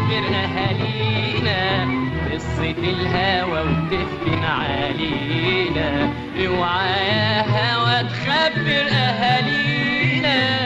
وتخبر أهالينا قصة الهوى وتفتن علينا اوعى يا هوى تخبر أهالينا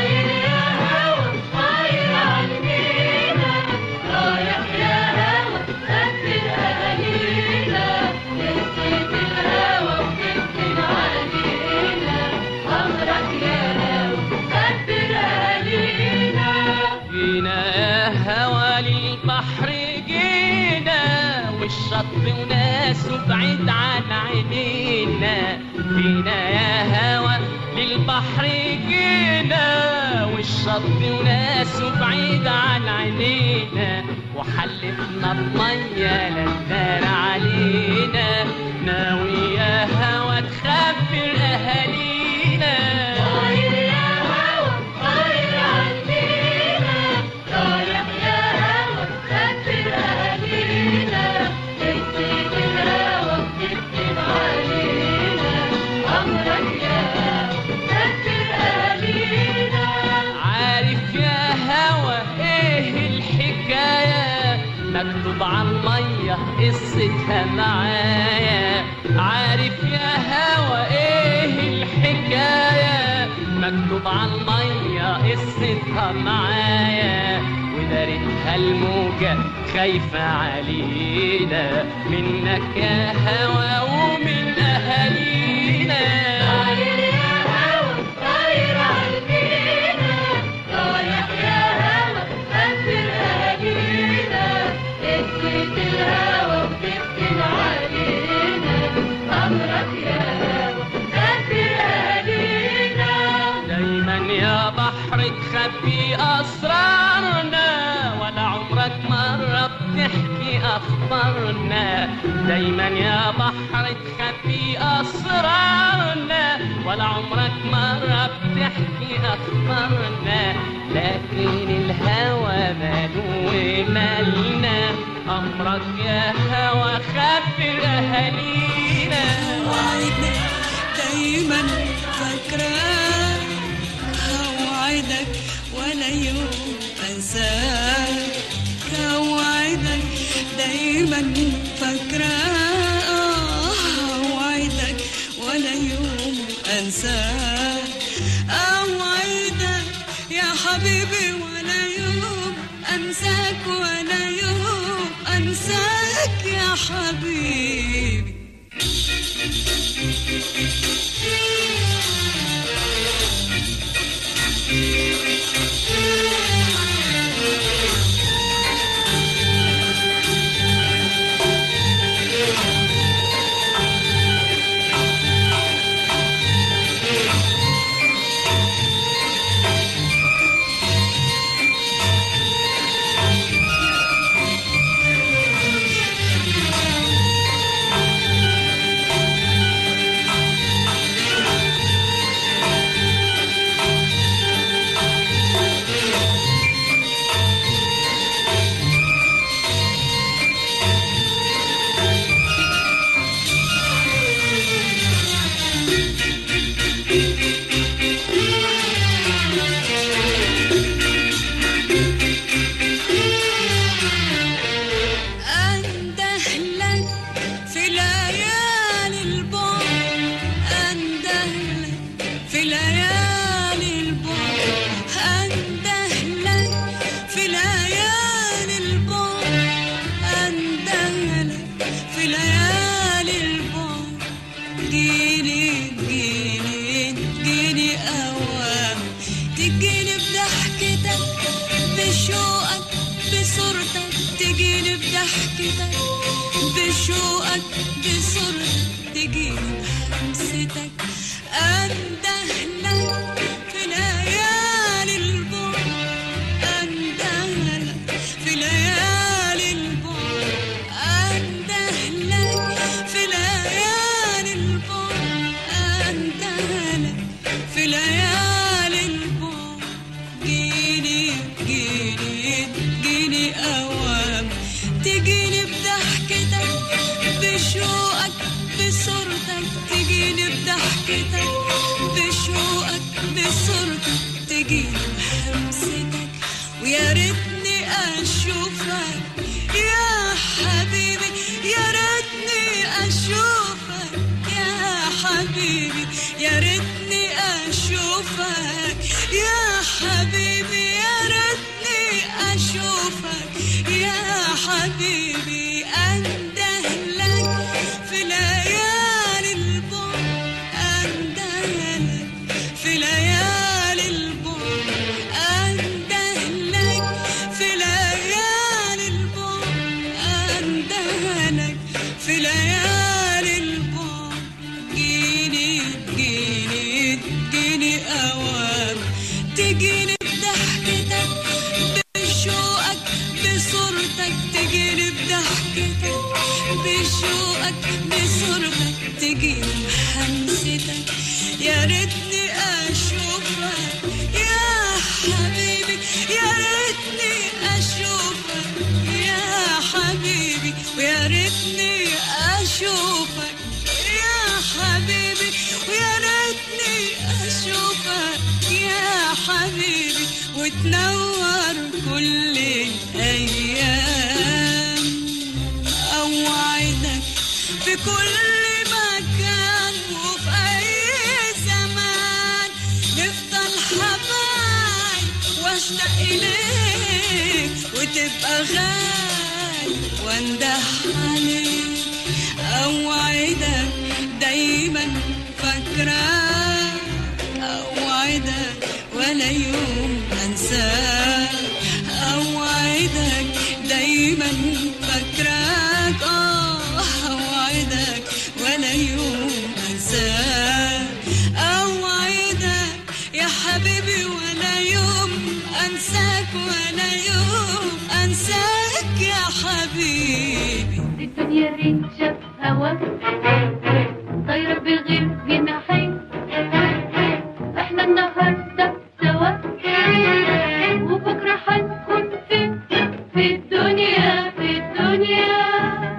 جينا يا هوى للبحر جينا والشط وناسه بعيد عن عينينا جينا يا هوى للبحر جينا والشط وناسه بعيد عن عينينا وحلفنا بمية للدار علينا ناوي يا هوى تخبر أهالينا عارف يا هوى ايه الحكاية مكتوب على المية قصتها معايا عارف يا هوى ايه الحكاية مكتوب على المية قصتها معايا ودارتها الموجة خايفة علينا منك يا هوى ومن أهالينا دايما يا بحر تخبي اسرارنا ولا عمرك مرة بتحكي اخبارنا دايما يا بحر تخبي اسرارنا ولا عمرك مرة بتحكي اخبارنا لكن الهوى ماله مالنا امرك يا هوى خبر اهالينا وعدك دايما فاكراك هوعدك ولا يوم انساك هوعدك دايما فاكراك هوعدك ولا يوم انساك اوعدك يا حبيبي ولا يوم انساك ولا يوم انساك يا حبيبي أنده لك في ليالي البعد أنده لك في ليالي البعد أنده لك في ليالي البعد أنده لك في ليالي البعد جيني جيني جيني أوام تجيني بضحكتك بشوقك بصورتك تجيني بضحكتك بشوقك بصورتك تجيني بهمستك أنده لك في ليالي البعد أنده لك في ليالي البعد أنده لك في ليالي البعد أنده لك في ليالي البعد جيني جيني جيني أوام تجيني بضحكتك بشوقك بصورتك تجيني بضحكتك بشوقك بصورتك تجيني بهمستك ويا ريتني اشوفك يا حبيبي يا ريتني اشوفك يا حبيبي يا ريتني اشوفك يا حبيبي يا ريتني اشوفك يا حبيبي انده لك في ليالي البعد انده لك في ليالي البعد انده لك في ليالي البعد انده لك في ليالي البعد جيني تجيني تجيني اوام تجيني بضحكتك بشوقك بصورتك تجيني بضحكتك بشوقك بصورتك تجيني بحمستك يا ريتني اشوفك يا حبيبي يا ريتني اشوفك يا حبيبي ويا ريتني اشوفك يا حبيبي ويا ريتني اشوفك يا حبيبي وتنور كل الايام اوعدك في كل مكان وفي اي زمان نفضل حبايب واشتاق اليك وتبقى غالي وانده عليك اوعدك دايما فاكراك اوعدك ولا يوم انساك اوعدك دايما فاكراك اه اوعدك ولا يوم انساك اوعدك يا حبيبي ولا يوم انساك ولا يوم انساك يا حبيبي الدنيا ريتشة هوا طايرة بغير جناحين احنا النهاردة سوا وبكرة هنكون فين في الدنيا في الدنيا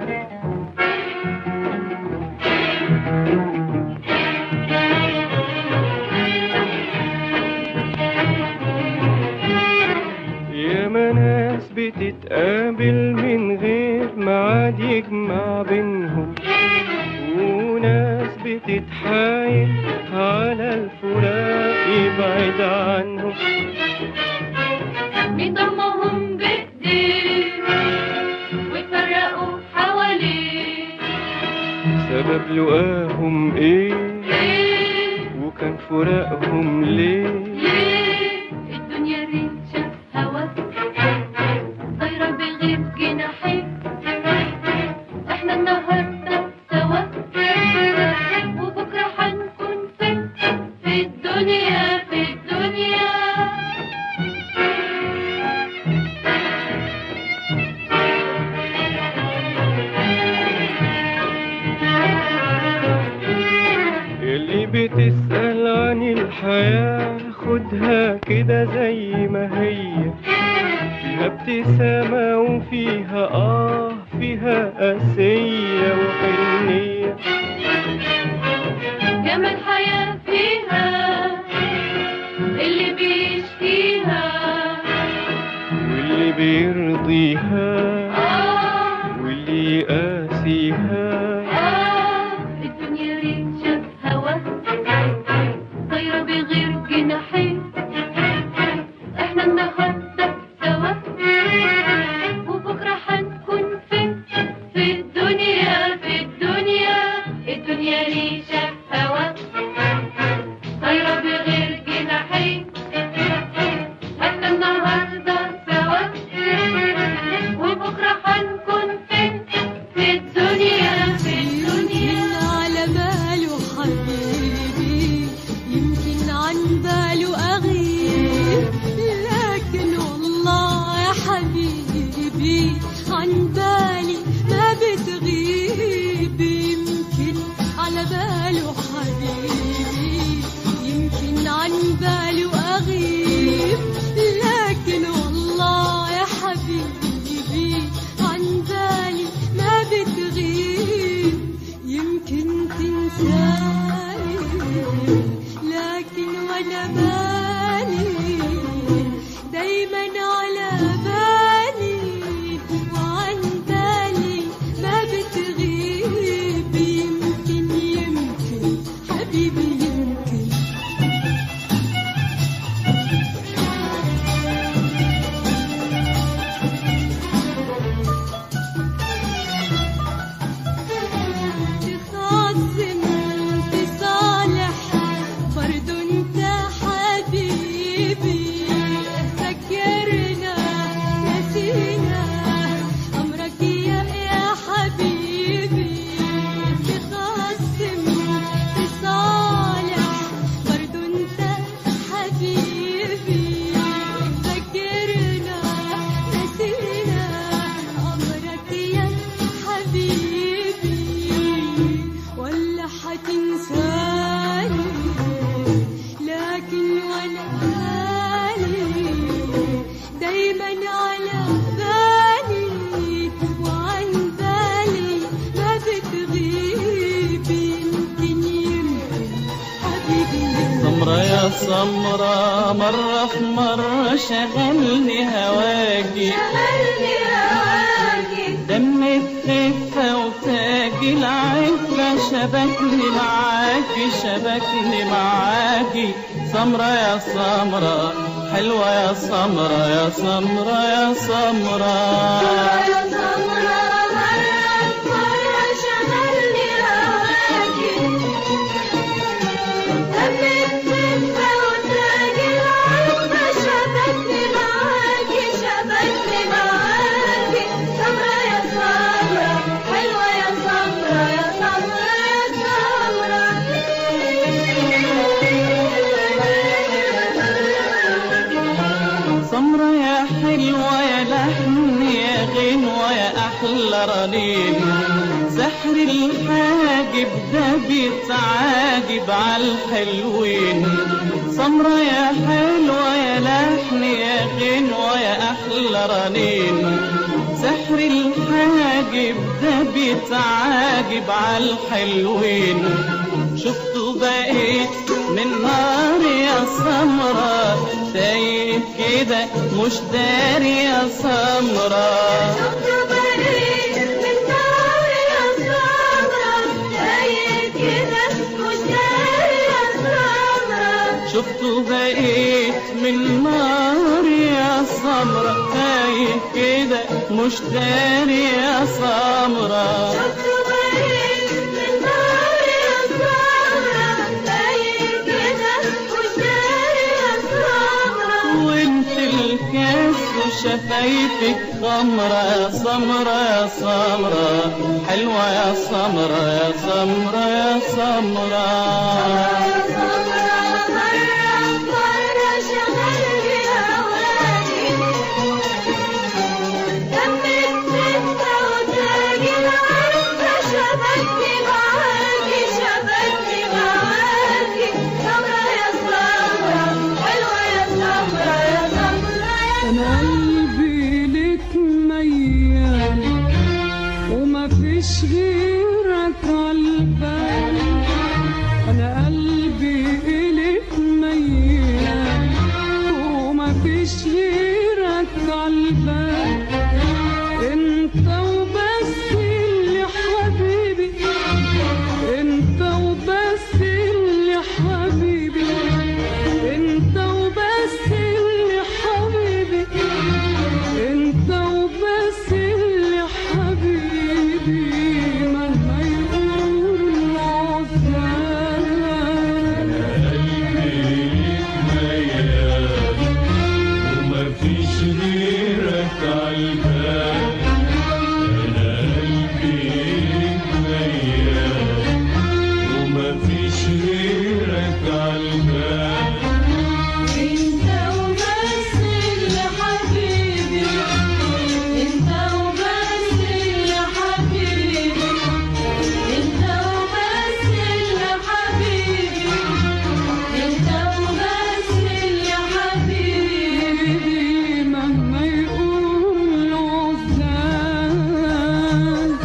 يا ناس بتتقابل من غير ميعاد يجمع بينهم وناس بتتحايل على الفراق يبعد عنهم بيضمهم بايديه ويفرقوا حواليه سبب لقاهم ايه ليه وكان فراقهم ليه ليه الدنيا ريتشة هوا طايرة بغير جناحين احنا النهاردة سوا وبكرة هنكون فين في الدنيا في الدنيا اللي بتسأل عن الحياة خدها كده زي ما هي فيها ابتسامة وفيها آه فيها قاسية وحنية جمال حياة فيها اللي بيشتيها واللي بيرضيها آه واللي يقاسيها آه الدنيا ريتشة هوا طايرة بغير جناحين احنا النهاردة سوا وبكرة هنكون فين في الدنيا في الدنيا الدنيا ريشة هوا طايرة بغير جناحين احنا النهاردة سوا وبكرة هنكون فين في الدنيا دايما على بالي وعن بالي ما بتغيب يمكن يمكن حبيبي سمرة يا سمرة مرة في مرة شغلني هواكي شغلني هواكي دم الخفة وتاج العفة شبكني معاكي شبكني معاكي سمرة يا سمرة حلوة يا سمرة يا سمرة يا سمرة يا سمرة مرة مرة شغلني هواكي دمك خفة وتاج العفة شبكني معاكي شبكني معاكي سمرة يا سمرة حلوة يا سمرة يا سمرة يا سمرة يا حلوة يا لحن يا غنوة يا أحلى رنين سحر الحاجب ده بيتعاجب عالحلوين سمرة يا حلوة يا لحن يا غنوة يا أحلى رنين سحر الحاجب ده بيتعاجب عالحلوين شفتوا بقيت من نار يا سمرة تايه كده مش داري يا سمرة شفتوا بقيت من نار يا سمرة تايه كده مش داري يا سمرة وانت الكاس وشفايفك خمرة يا سمرة يا سمرة حلوة يا سمرة يا سمرة يا سمرة شبكني معاكي شبكني معاكي سمرة يا سمرة حلوة يا سمرة يا سمرة يا انا قلبي لك ميال وما فيش غيرك عالبال انا قلبي الك ميال وما فيش غيرك عالبال انت وبس اللي حبيبي انت وبس اللي حبيبي انت وبس اللي حبيبي انت وبس اللي حبيبي مهما يقول العذاب وما فيش غيرك عالبال انا قلبي ليك ميال وما فيش غيرك عالبال انت وبس اللي حبيبي انت وبس اللي حبيبي انت وبس اللي حبيبي انت وبس اللي حبيبي مهما يقول العذاب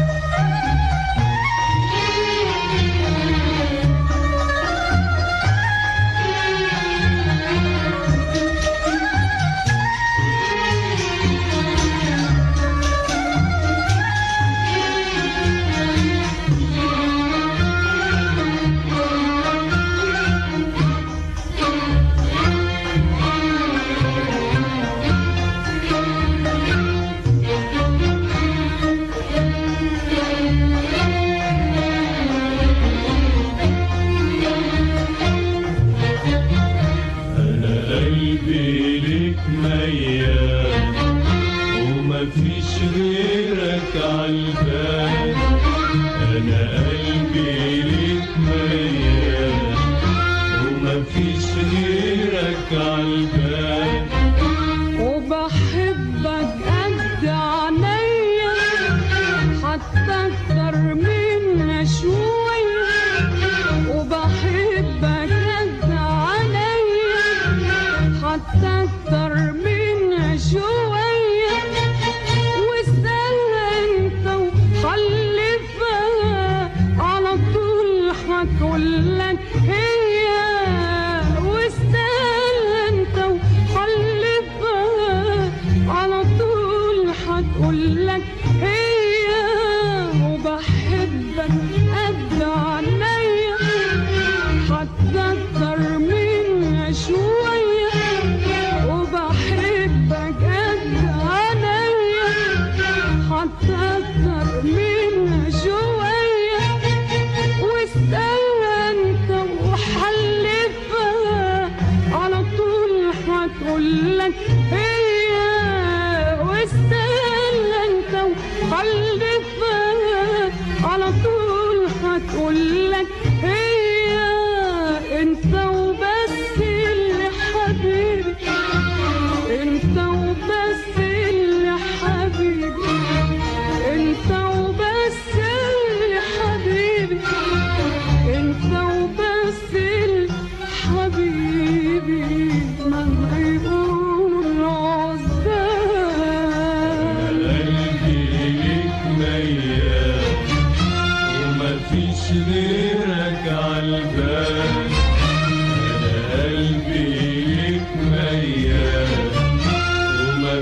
انا قلبي ليك ميال وما فيش غيرك عالبال انا قلبي ليك ميال وما فيش غيرك عالبال وبحبك قد عينيا حتى اكتر منها شوية وبحبك قد عينيا حتى اكتر منها شوية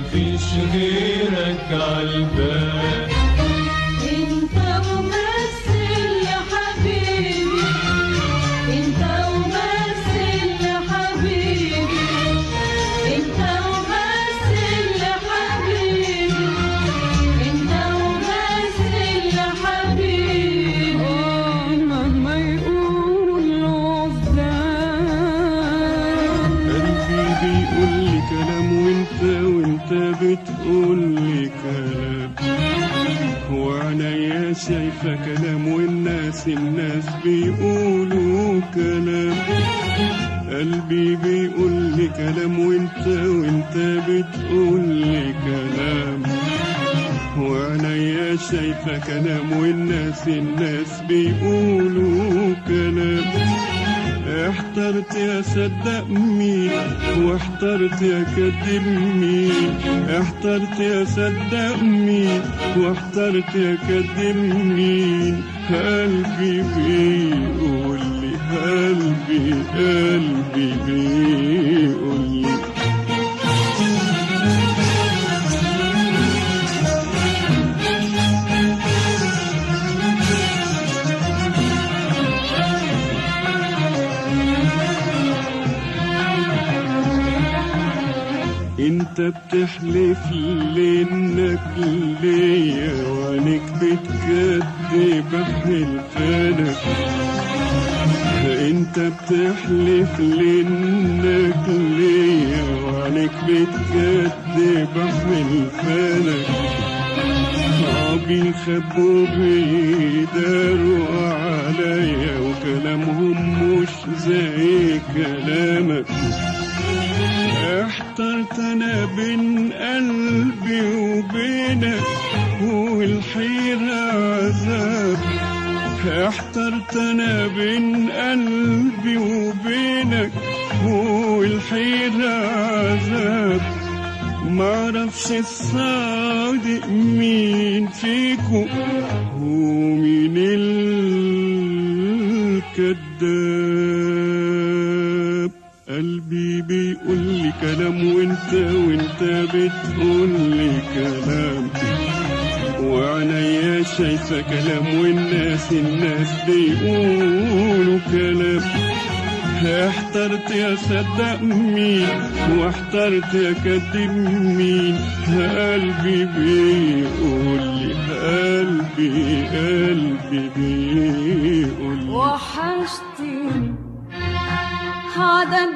ومفيش غيرك عالبال انت ممثل يا حبيبي انت ممثل يا حبيبي انت ممثل يا حبيبي انت ممثل يا حبيبي مهما يقولوا العزاب قلبي بيقول لي كلام وانت وانت بتقول لي كلام وعينيا شايفة كلام والناس الناس بيقولوا كلام قلبي بيقول لي كلام وانت وانت بتقول لي كلام وعينيا شايفة كلام والناس الناس بيقولوا كلام احترت يا صدق مين واحترت يا كدب مين احترت يا صدق مين واحترت يا كدب مين قلبي بيقول لي قلبي قلبي بيقول لي انت بتحلف لانك ليا وعينك بتكذب حلفانك انت بتحلف لانك ليا وعينك بتكذب حلفانك اه بيخبوا بيداروا عليا وكلامهم مش زي كلامك احترت انا بين قلبي وبينك والحيرة عذاب احترت انا بين قلبي وبينك والحيرة عذاب معرفش الصادق مين فيكو ومين الكذاب قلبي بيقول لي كلام وانت وانت بتقول لي كلام وعينيا شايفة كلام والناس الناس بيقولوا كلام احترت يا صدق مين واحترت يا كدب مين قلبي بيقول لي قلبي قلبي بيقول لي وحشتني عدد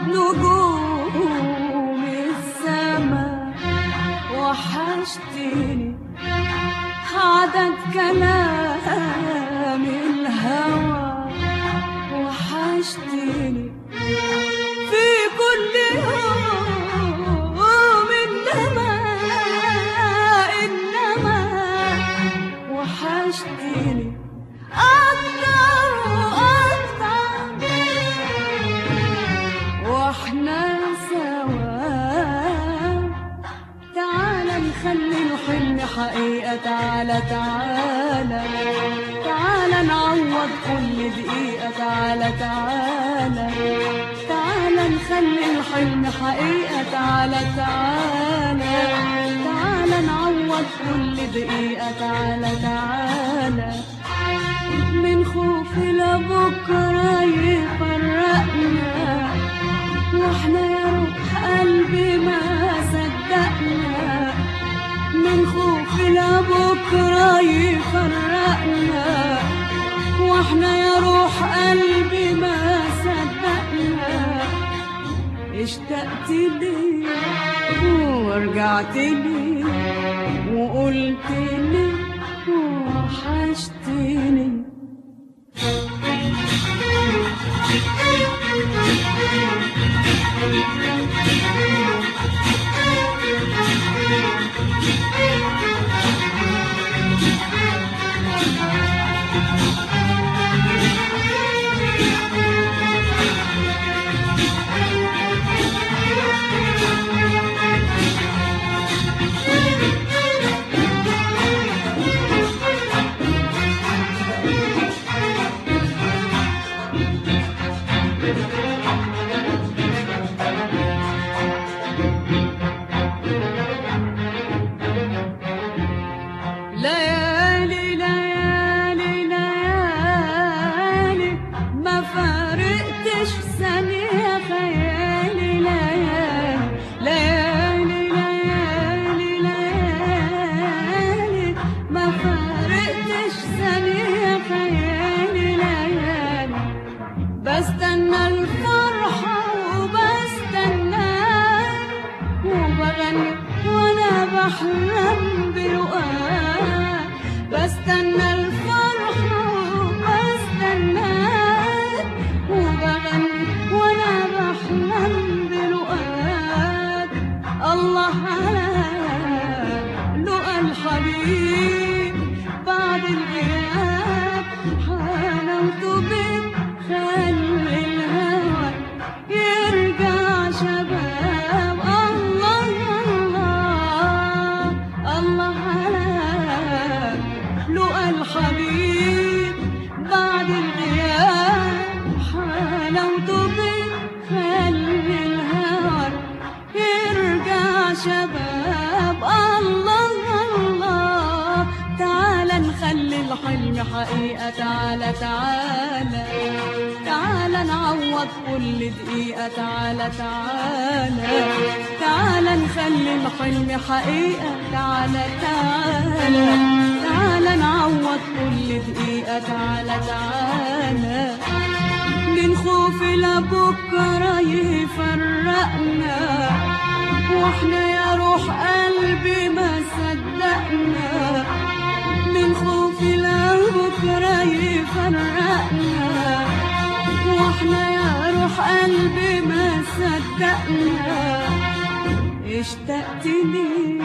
نجوم السماء وحشتني عدد كلام الهوى وحشتني في كل يوم إنما إنما وحشتني أكتر وأكتر واحنا سوا تعالى نخلي الحلم حقيقة تعالى تعالى تعالى نعوض كل دقيقة تعالى تعالى تعالى نخلي الحلم حقيقة تعالى تعالى تعالى نعوض كل دقيقة تعالى تعالى من خوف لبكرة يفرقنا واحنا يا روح قلبي ما صدقنا من خوف لبكرة يفرقنا واحنا يا روح قلبي ما صدقنا اشتقت لي ورجعت لي وقلت لي وحشتني بحلم برؤاك بستنى الفرح وبستناك وبغني وانا بحلم برؤاك الله على لقى الحبيب بعد الغياب حلمت بك خلي الهوى يرجع شباب الله الله الله على لقى الحبيب بعد الغياب حلمت بك خلي الهوى يرجع شباب الله الله تعالى نخلي الحلم حقيقة تعالى تعالى تعالى نعوض كل دقيقة تعالى تعالى تعالى نخلي الحلم حقيقة تعالى تعالى تعالى نعوض كل دقيقة تعالى تعالى من خوف لبكرة يفرقنا واحنا يا روح قلبي ما صدقنا من خوف لبكرة يفرقنا واحنا يا روح قلبي ما صدقنا اشتقتني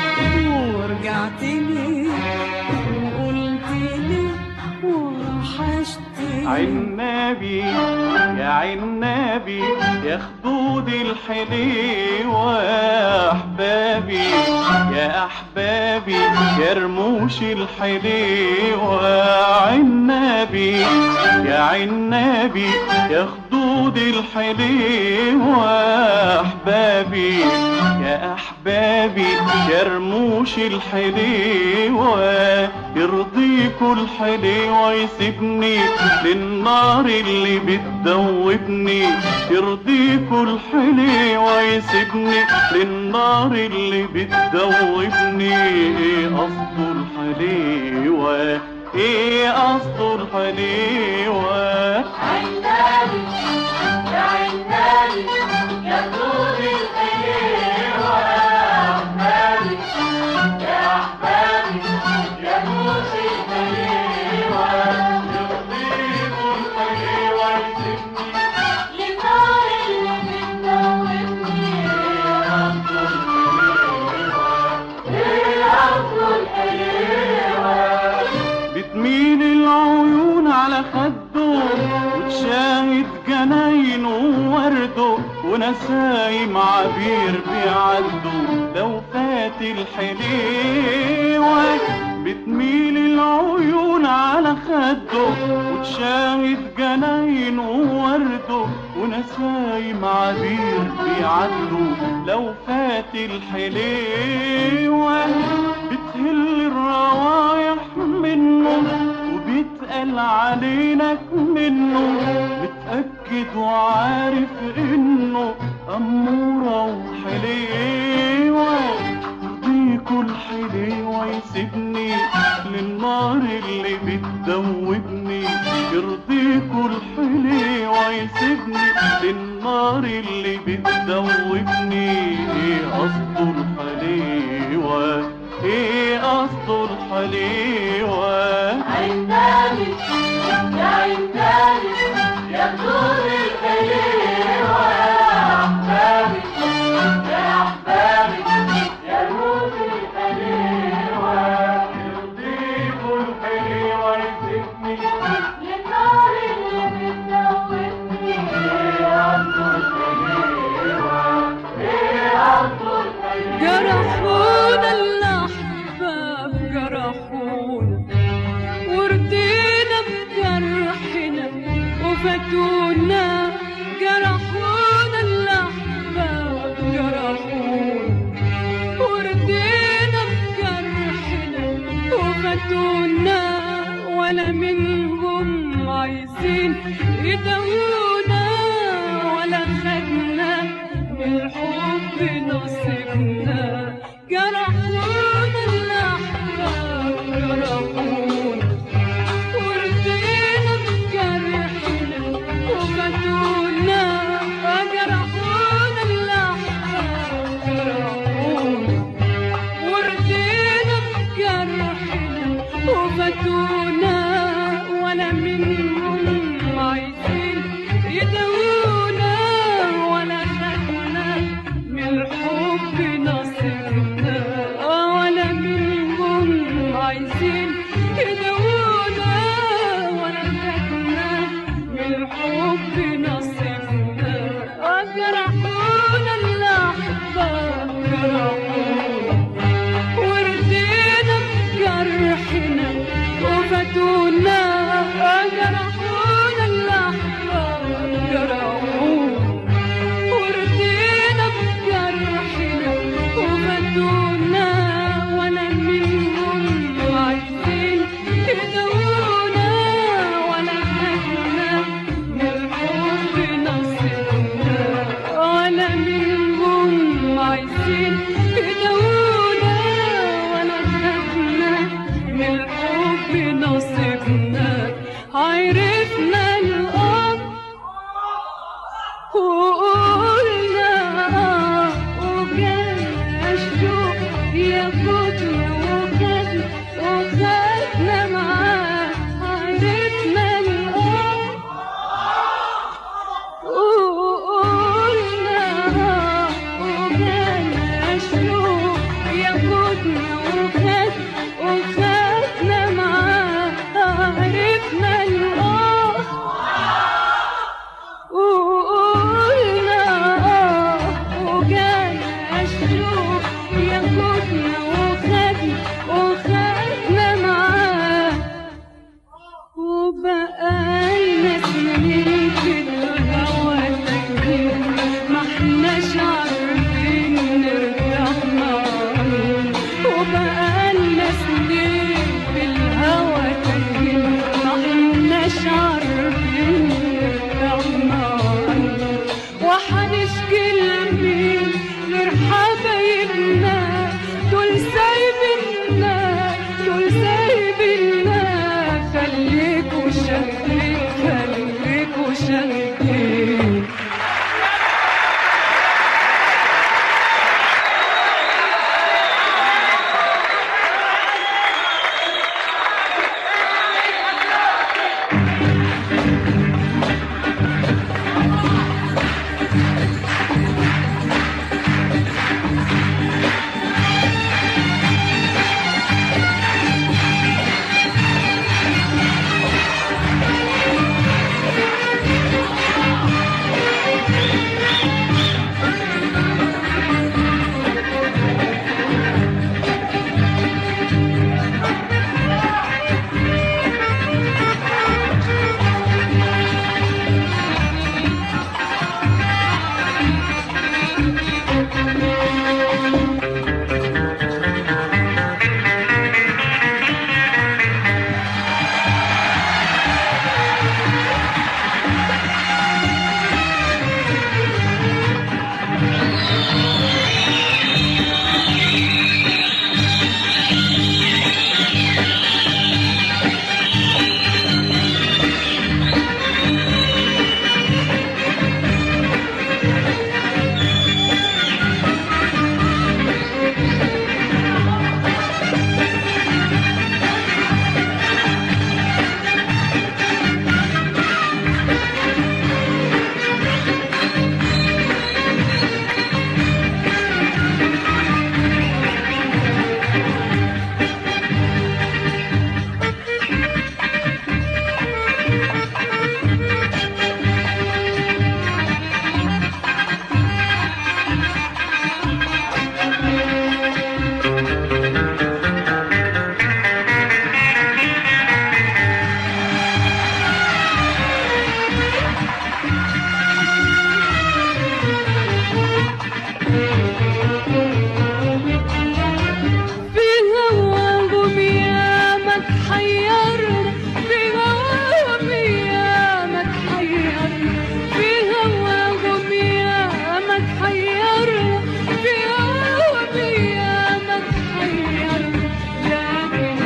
ورجعتني وقلتلي وحشتني عنابي يا عنابي يا خدود الحليوة يا أحبابي يا أحبابي يا رموش الحليوة عنابي يا عنابي يا خدود الحليوة يا أحبابي يا أحبابي يا رموش الحليوة يرضيكوا الحليوة يسيبني للنار اللي بتدوبني يرضيكوا الحليوة يسيبني للنار اللي بتدوبني ايه قصده الحليوة ايه قصده الحليوة بتميل العيون على خده وتشاهد جناينه وورده ونسايم عبير بيعدوا لو فات الحليوة بتميل العيون على خده وتشاهد جناينه وورده ونسايم عبير بيعدوا لو فات الحليوة بتهل الروايح منه وبيتقل علينك منه متأكد وعارف انه أمورة وحليوة يرضيكوا الحليوة يسيبني للنار اللي بتدوبني يرضيكوا الحليوة يسيبني للنار اللي بتدوبني ايه قصده الحليوة ايه قصده الحليوة يرضيكوا الحليوة يسيبني جرحونا الأحباب جرحونا وردينا بجرحنا وفاتونا جرحونا الأحباب جرحونا وردينا بجرحنا وفاتونا ولا منهم عايزين يداوونا ولا خدنا بالحب نصيبنا جرحونا الأحباب جرحونا وردينا بجرحنا وفاتونا جرحونا الأحباب جرحونا سايبيننا دول سايبيننا خليكوا شاهدين خليكوا شاهدين في هواهم ياما تحيرنا في هواهم ياما تحيرنا في هواهم ياما تحيرنا في هواهم ياما تحيرنا لكن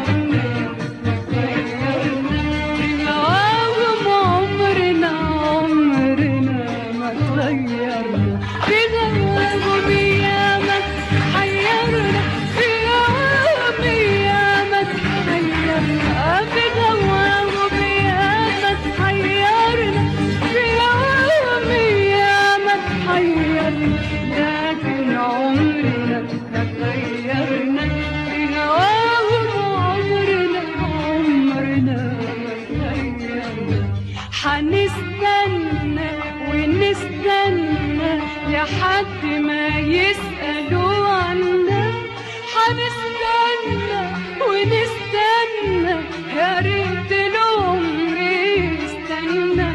عمرنا ما تغيرنا في هواهم عمرنا عمرنا ما تغيرنا في هواهم ياما حيرنا في هواهم ياما تحيرنا في هواهم ياما تحيرنا في هواهم ياما تحيرنا لكن عمرنا ما تغيرنا في هواهم عمرنا عمرنا ما تغيرنا حنستنى ونستنى لحد ما يسألوا عنا حنستنى ونستنى يا ريت العمر يستنى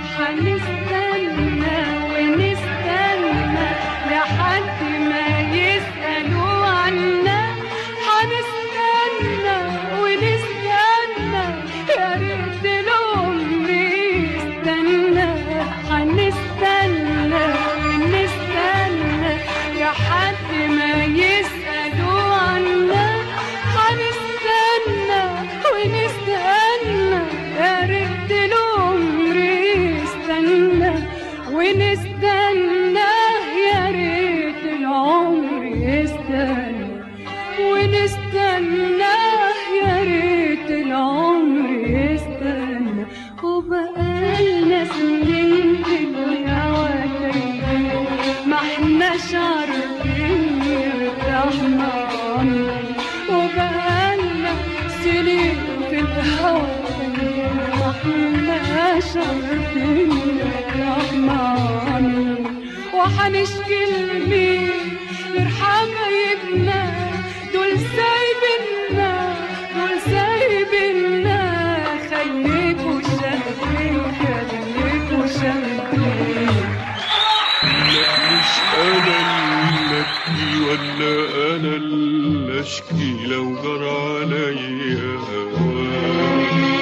حنستنى ونستنى لحد ما يسألوا عنا حنستنى ونستنى يا ريت العمر يستنى حنستنى ونستنى لحد ما يسألوا عنا حنستنى ونستنى يا ريت العمر يستنى ونستنى يا ريت العمر يستنى ونستنى يا ريت العمر يستنى وبقالنا سنين في الهوا تايهين ما احناش عارفين يرتاحنا عنه وبقالنا سنين في الهوا تايهين ما احناش عارفين يرتاحنا عنه وحنشكي لمين غير حبايبنا دول سايبنا دول سايبنا خليكوا شاهدين خليكوا شاهدين مش انا اللي ابكي ولا انا اللي اشكي لو جرى عليا هواك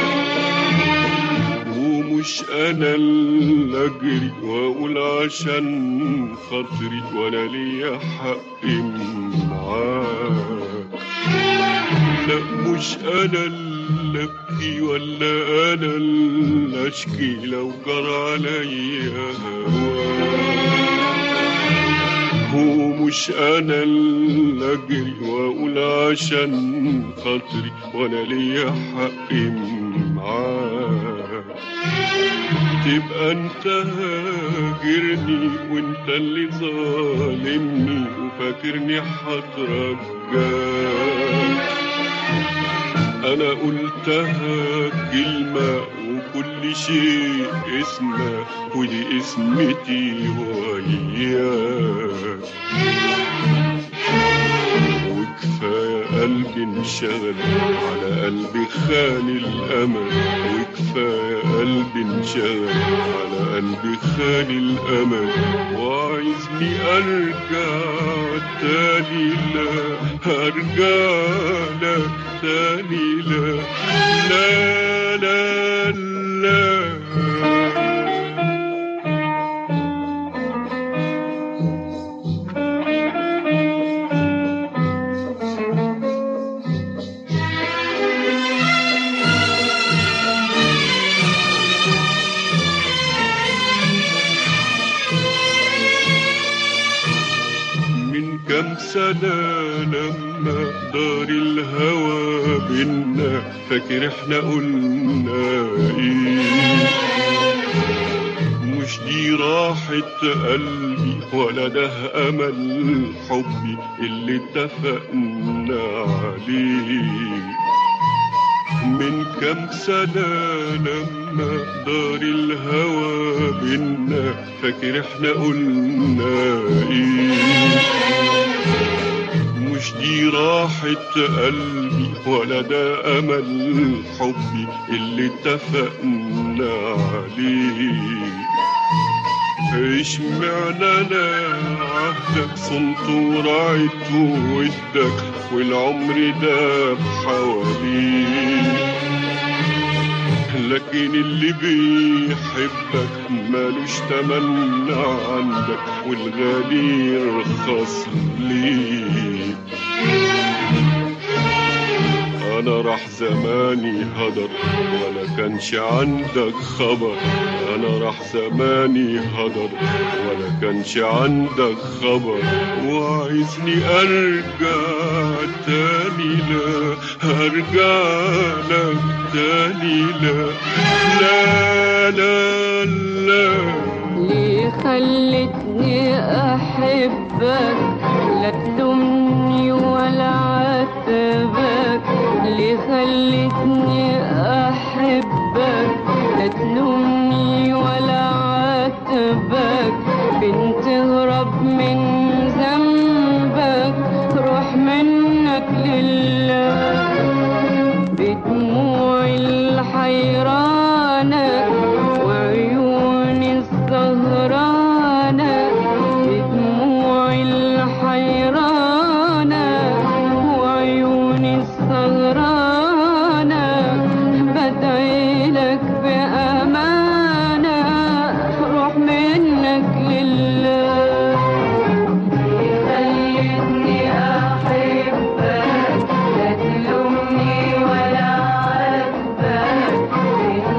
ومش انا اللي اجري واقول عشان خاطري ولا ليا حق معاك لا مش انا اللي ابكي ولا انا اللي اشكي لو جرى عليا هواك ومش انا اللي اجري واقول عشان خاطري وانا ليا حق معاك تبقى انت هاجرني وانت اللي ظالمني وفاكرني هترجاك انا قلتها كلمة وكل شيء اسمه ودي اسمتي وياك وكفاية قلبي انشغل على قلبي خان الأمل وكفاية قلبي انشغل على قلبي خان الأمل وعايزني أرجع تاني لا أرجع لك تاني لا لا لا لا من كام سنة لما دار الهوى بينا فاكر احنا قلنا ايه مش دي راحة قلبي ولا ده أمل حبي اللي اتفقنا عليه من كام سنة لما دار الهوى بينا فاكر احنا قلنا ايه مش دي راحة قلبي ولا ده أمل حبي اللي اتفقنا عليه اشمعنى انا عهدك صنت ورعيت ودك والعمر داب حواليك لكن اللي بيحبك مالوش تمن عندك والغالي يرخص ليك انا راح زماني هدر ولا كانش عندك خبر انا راح زماني هدر ولا كانش عندك خبر وعايزني ارجع تاني لا ارجع لك تاني لا لا لا لا ليه خلتني احبك لا تلومني ولا عاتبك ليه خلتني احبك لا تلومني ولا عاتبك بنت تهرب من ذنبك روح منك لله بدموعي الحيرانة وعيوني السهرانة بدموعي الحيرانة وعيوني السهرانة بدعي لك بأمانة روح منك لله خلتني أحبك لا تلومني ولا عاتبك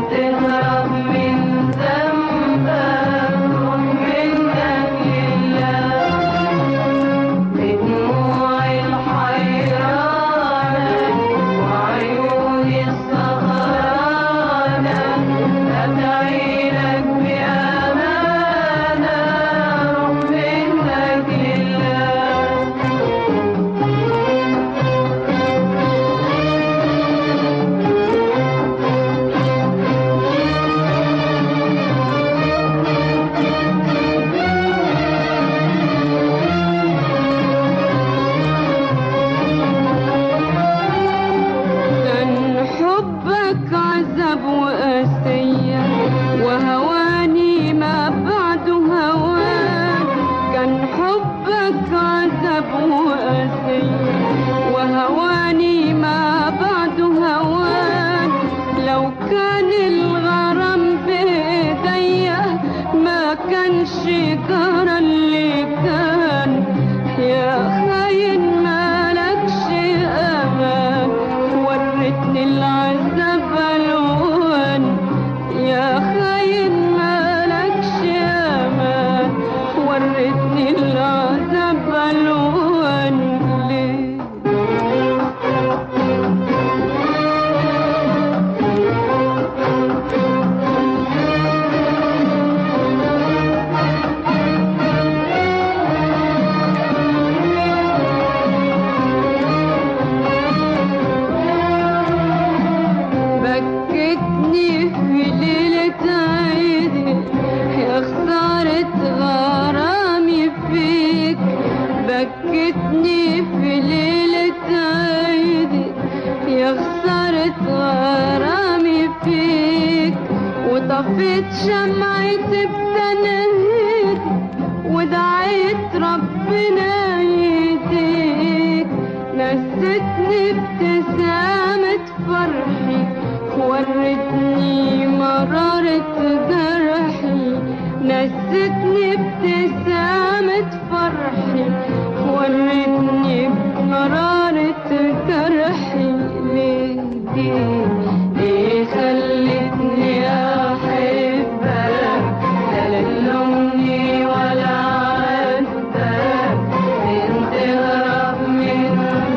طفت شمعتي بتنهيد ودعيت ربنا يهديك نستني ابتسامة فرحي ورتني مرارة جرحي نستني ابتسامة فرحي ورتني مرارة جرحي ليه دي ليه خلتني أحبك لا تلومني ولا عاتبك انت هرب من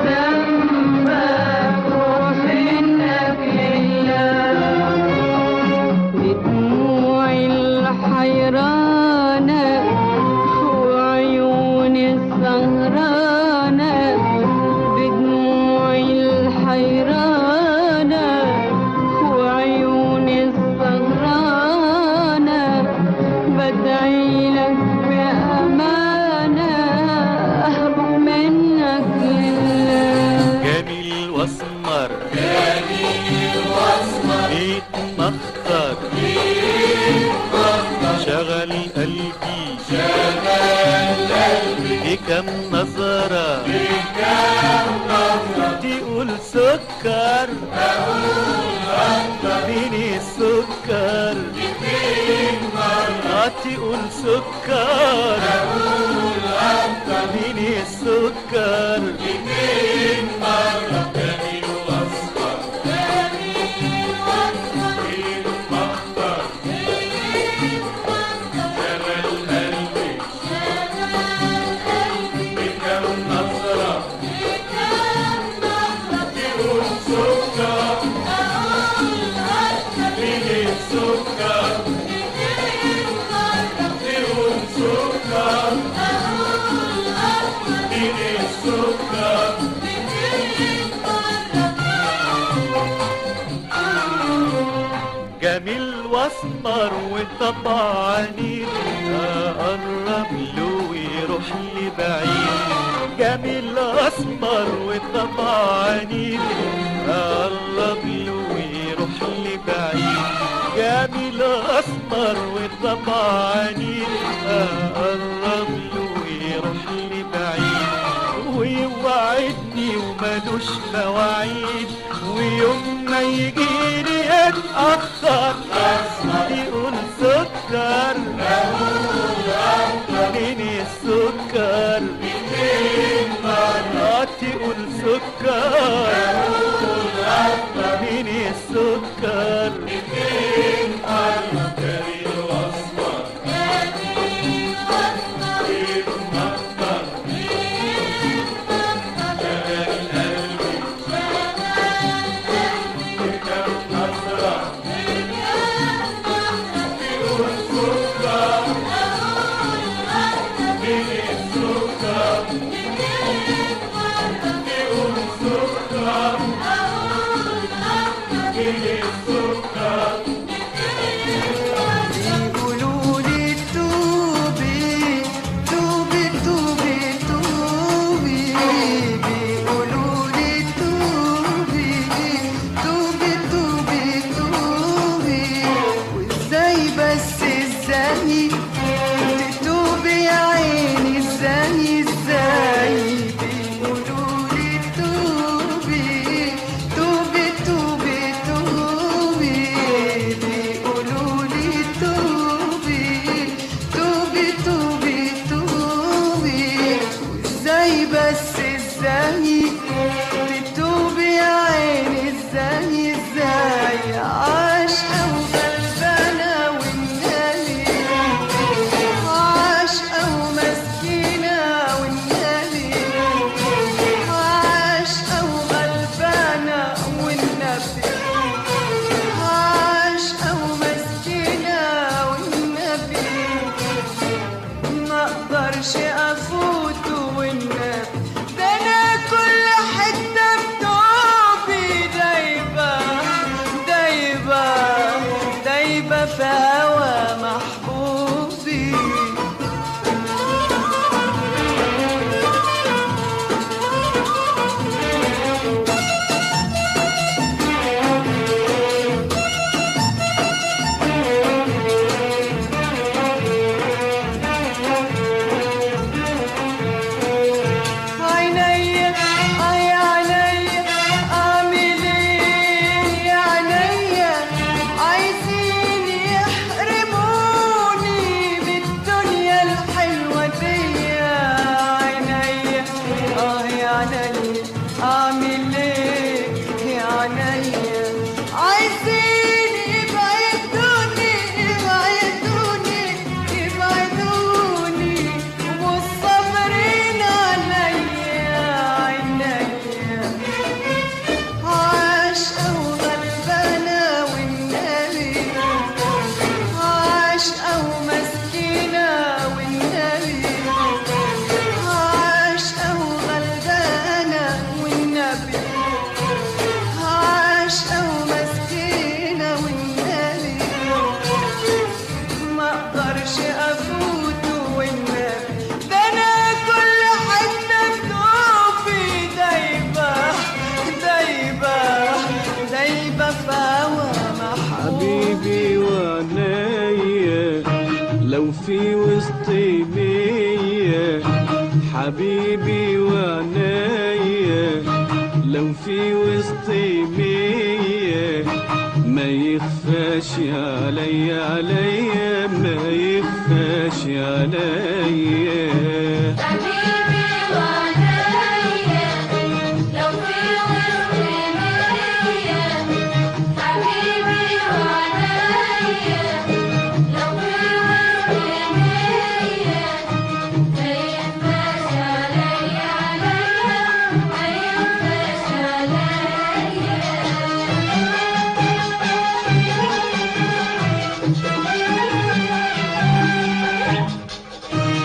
ذنبك روح منك لله بدموعي الحيرانة وعيوني السهرانة بدموعي الحيرانة وعيوني السهرانة بدعي لك بأمانة أهرب منك لله جميل واسمر جميل واسمر بيتمخطر شغل قلبي شغل قلبي بكم نظرة بكم نظرة تقول سكر اديني السكر آه تقول سكر اديني السكر جميل واسمر وطبع عنيد اقرب له ويروح لي بعيد جميل اسمر وطبع عنيد اقرب له ويروح لي بعيد جميل اسمر وطبع عنيد اقرب له ويروح لي بعيد ويوعدني وملوش مواعيد ويوم ما يجيني اتأخر يقول سكر اديني السكر آه تقول سكر اديني السكر بيقولوا لي توبي توبي توبي توبي بيقولوا لي توبي توبي توبي توبي وازاي بس ازاي تتوبي يا عيني ازاي ازاي بيقولوا لي توبي توبي توبي توبي في وسط مية حبيبي وعناية لو في وسط مية ما يخفاش عليا عليا ما يخفاش عليا حبيبي وعنايا لو في وسط مية حبيبي وعنايا لو في وسط مية ما ينفعش عليا عليا ما ينفعش عليا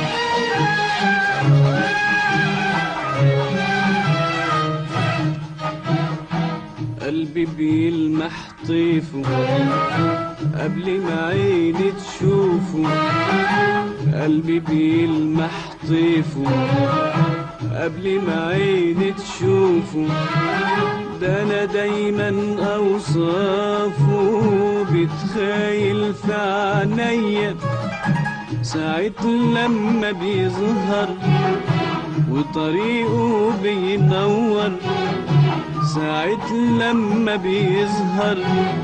قلبي بيلمح طيفه قبل ما عيني تشوفه قلبي بيلمح طيفه قبل ما عيني تشوفه ده انا دايما اوصافه بتخيل في عينيا ساعة لما بيظهر وطريقه بينور ساعة لما بيظهر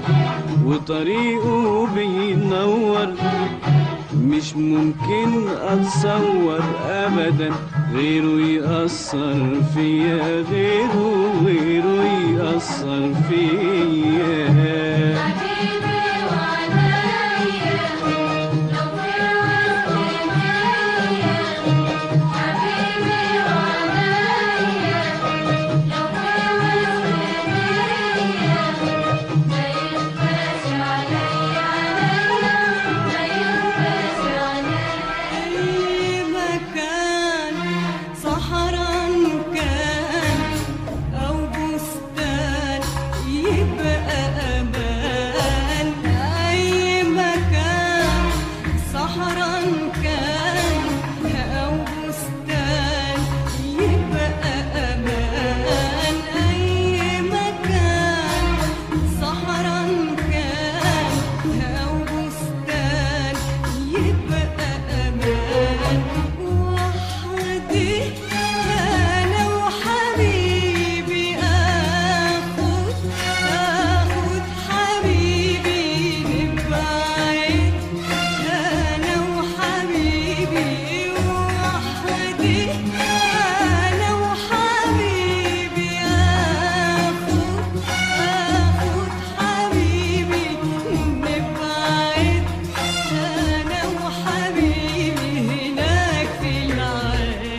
وطريقه بينور مش ممكن اتصور ابدا غيره يأثر فيا غيره غيره يأثر فيا حبيبي وعنايا لو في وسط مية حبيبي وعنايا لو في وسط مية ما ينفعش عليا عليا ما ينفعش عليا أي مكان صحراء كان أو بستان يبقى أمان أي مكان صحراء كان أو بستان يبقى أمان أي مكان صحراء كان أو بستان يبقى أمان وحدي أنا وحبيبي آخد آخد حبيبي نبعد أنا وحبيبي وحدي أنا وحبيبي آخد آخد حبيبي نبعد أنا وحبيبي هناك في العالي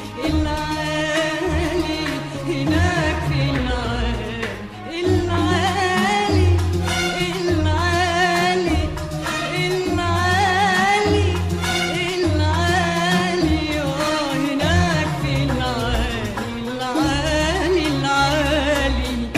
العالي هناك في العالي العالي العالي العالي العالي آه هناك في العالي العالي العالي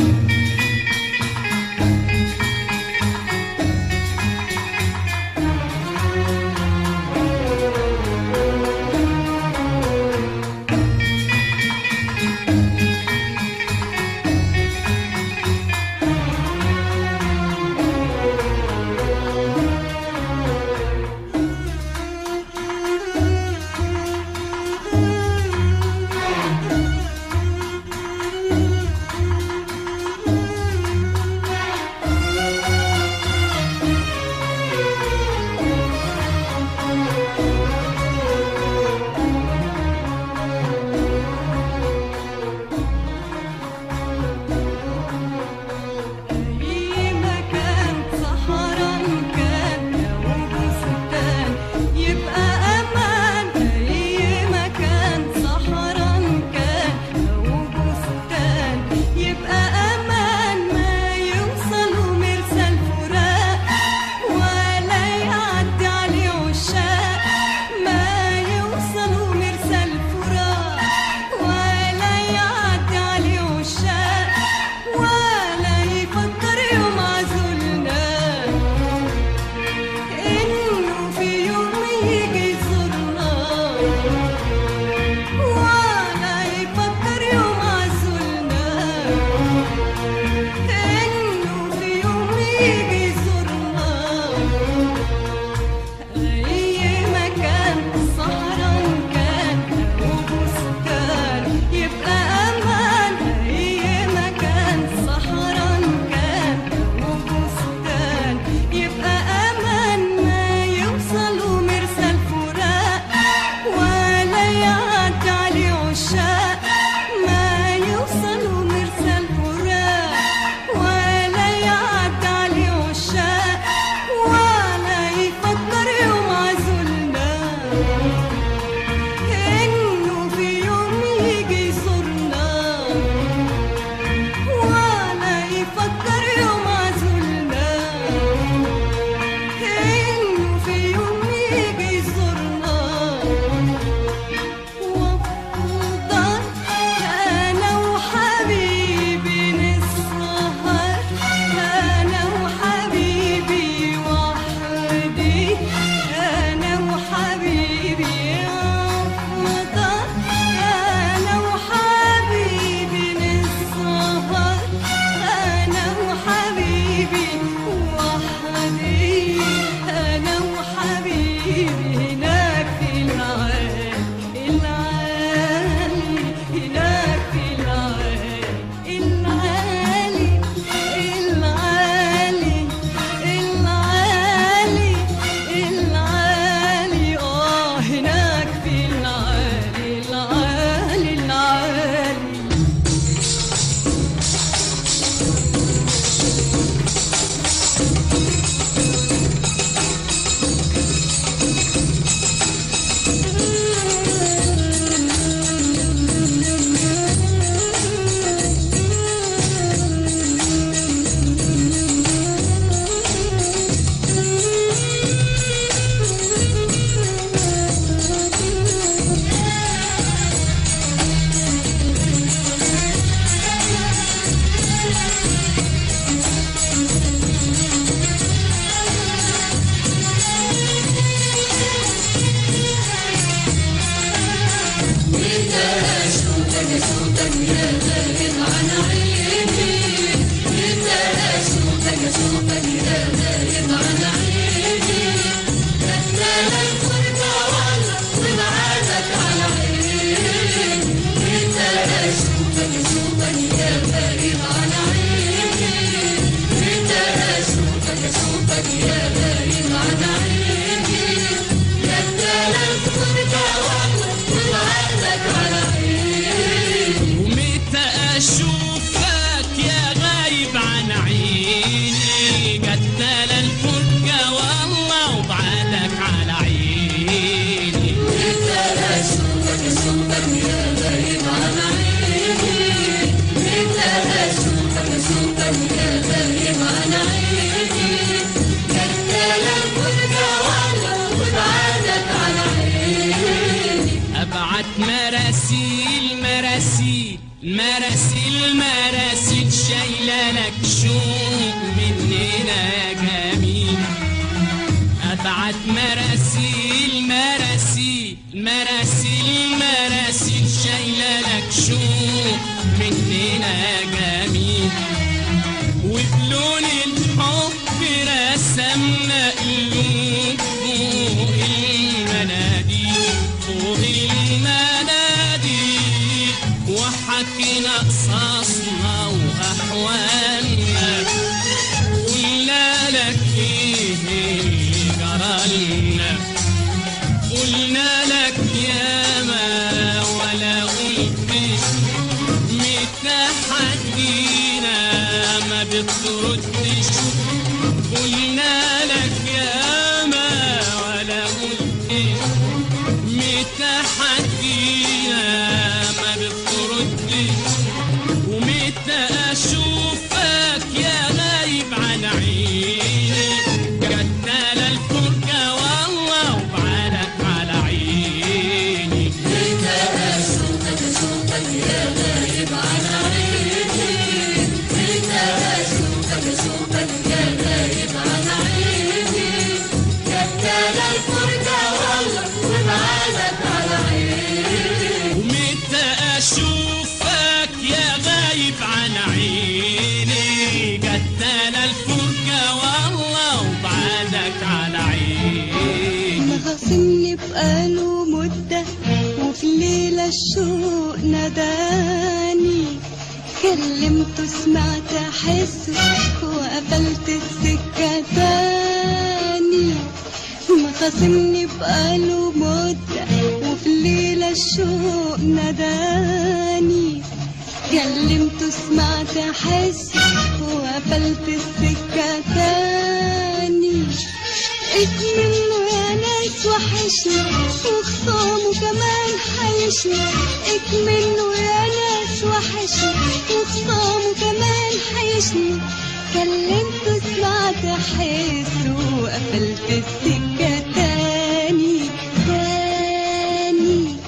مراسيل مراسيل شايلة لك شوق مننا يا جميل ابعت مراسيل مراسيل مراسيل مراسيل شايلة لك شوق مننا يا جميل وبلون الحب رسمنا قلوب فوق المناديل فوق المناديل وحكينا قصصنا واحوالنا قلنا لك ايه اللي جرالنا قلنا لك ياما ولا قلتش متى حدينا ما بتردش قلنا لك ياما ولا قلتش متى حدينا ما بتردش ومتى اشوفك يا غايب عن عيني قتل الفرقة والله وبعدك على عيني ومتى اشوفك يا غايب عن عيني قتل الفرقة والله وبعدك على عيني مخاصمني بقاله مدة وفي ليلة الشوق ناداني كلمته سمعت أحسه وقفلت السكة تاني مخاصمني بقاله مدة وفي ليلة الشوق ناداني كلمته سمعت أحسه وقفلت السكة تاني منه يا ناس وحشني وخصامه كمان حيشني منه يا ناس وحشني وخصامه كمان حيشني كلمته سمعت حسه وقفلت السكة تاني تاني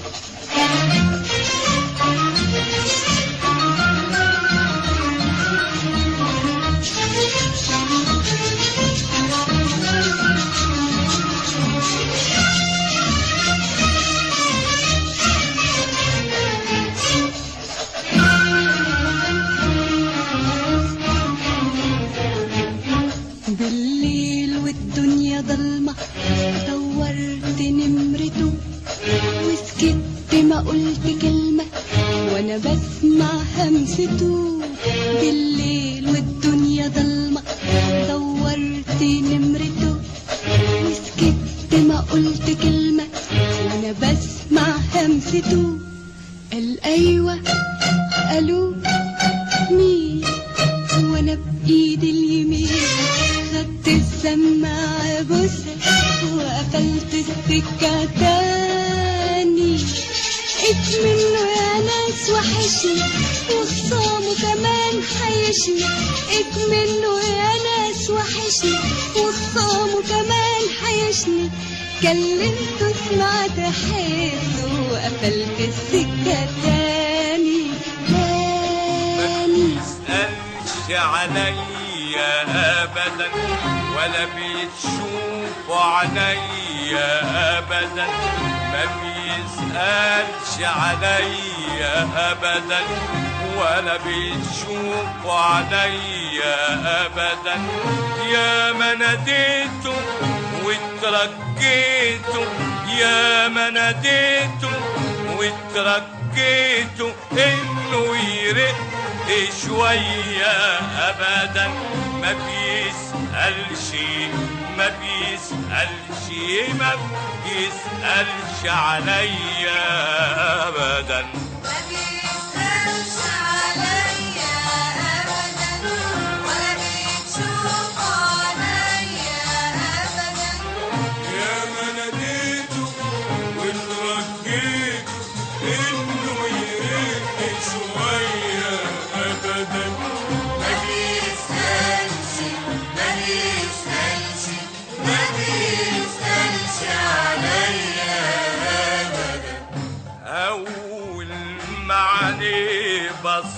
بالليل والدنيا ضلمة دورت نمرته وسكت ما قلت كلمة وانا بسمع همسته بالليل والدنيا ضلمة دورت نمرته وسكت ما قلت كلمة وانا بسمع همسته قال ايوه قالوا مين وانا بايدي اليمين خدت السماعة بوسة وقفلت السكة تاني منه يا ناس وحشني وخصامه كمان حيشني منه يا ناس وحشني وخصامه كمان حيشني كلمته سمعت حسه وقفلت السكة تاني تاني بيسألش عليا أبدا ولا بيتشوفوا عليا أبدا ما بيسألش عليا أبدا ولا بيتشوفوا عليا أبدا يا ما ناديته واترجيته يا ما ناديته واترجيته انه يرق شوية أبدا ما بيسألش ما بيسألش ما بيسألش عليا أبدا يا ما ناديته واترجيته انه يرق شوية ابدا ما بيسألش ما بيسألش ما بيسألش عليا ابدا اول ما عليه بص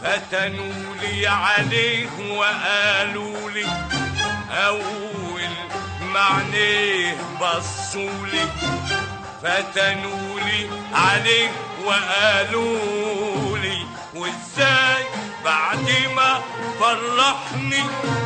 فتنوا لي عليه وقالوا لي أول معنيه بصوا لي فتنوا لي عليه وقالوا لي وازاي بعد ما فرحني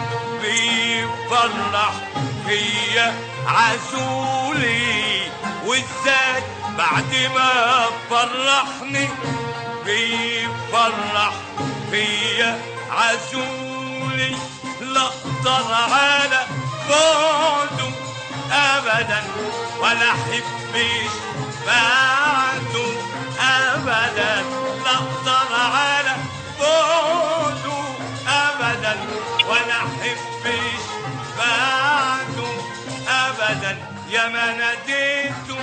بيفرح فيا عزولي وازاي بعد ما فرحني بيفرح فيا عزولي لا اقدر على بعده ابدا ولا احبش بعده ابدا لا اقدر على بعده ابدا ولا احبش بعده ابدا يا ما ناديته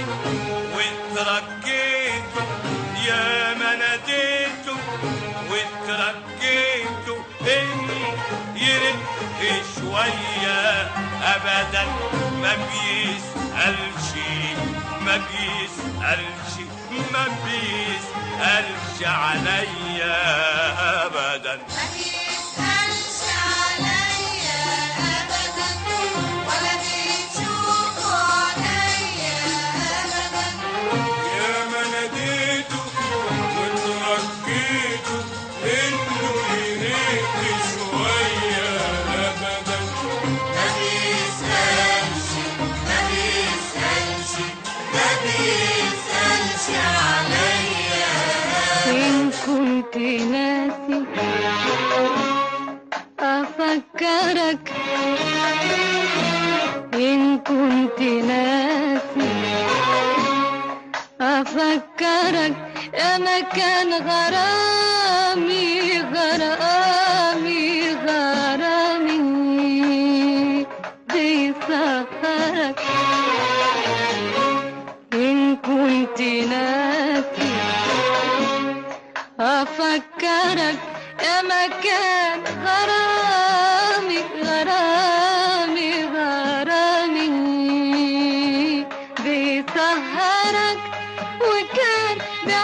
واتركيته يا ما ناديته واتركيته انه يرد شويه ابدا ما بيسالش ما بيسالش ما بيسالش عليا ابدا ما بيسألش عليا أبدا ولا بيشوف عليا أبدا يا ما ناديته وتركيته انه يريد شويه ابدا ما بيسألش ما بيسألش ما بيسألش عليا إن كنت ناسي أفكرك إن كنت ناسي أفكرك يا مكان غرامي غرامي غرامي بيسهرك إن كنت ناسي أفكرك يا مكان غرامي غرامي غرامي بيسهرك وكان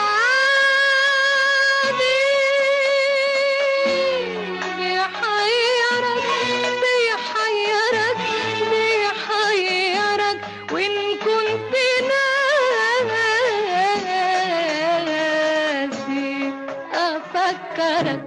بعادي بيحيرك بيحيرك بيحيرك وإن كنت ناسي أفكرك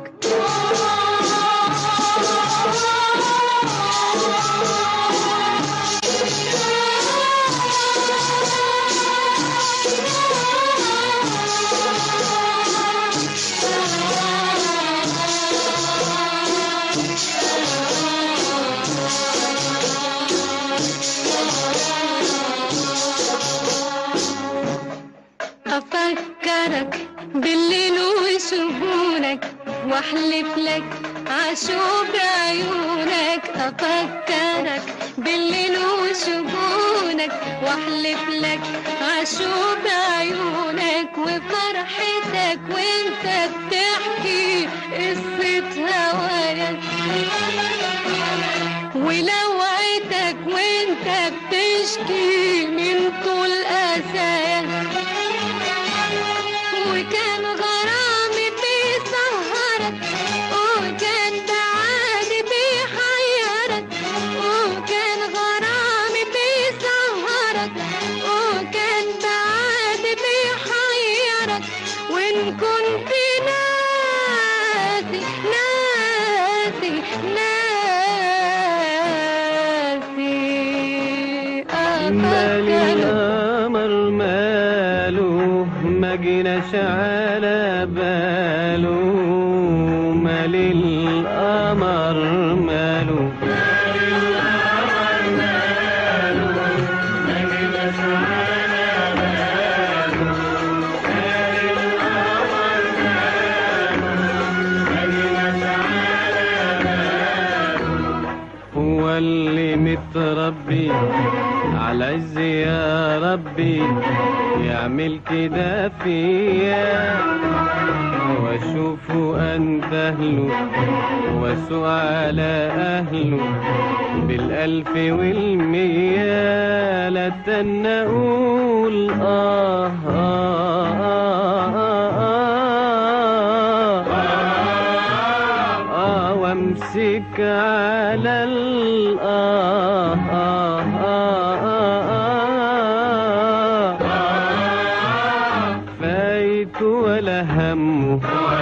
أفكرك بالليل وشهورك واحلف لك عشوب عيونك أفكرك بالليل وشهورك واحلف لك عشوب عيونك وفرحتك وانت بتحكي قصة هواك ولوعتك وانت بتشكي من طول أساك وكان غرامي بيسهرك وكان بعادي بيحيرك وكان غرامي بيسهرك وكان بعادي بيحيرك وإن كنت ناسي ناسي ناسي مال أفكرك القمر ماله ما جيناش على باله مال القمر ماله هو اللي متربي على عز يا ربي يعمل كده فيا واشوفه انتهله واسوء على اهله بالالف والمية لا تنقول آه, آه, آه, آه, آه امسك على الآه آه آه آه آه فايت ولا همه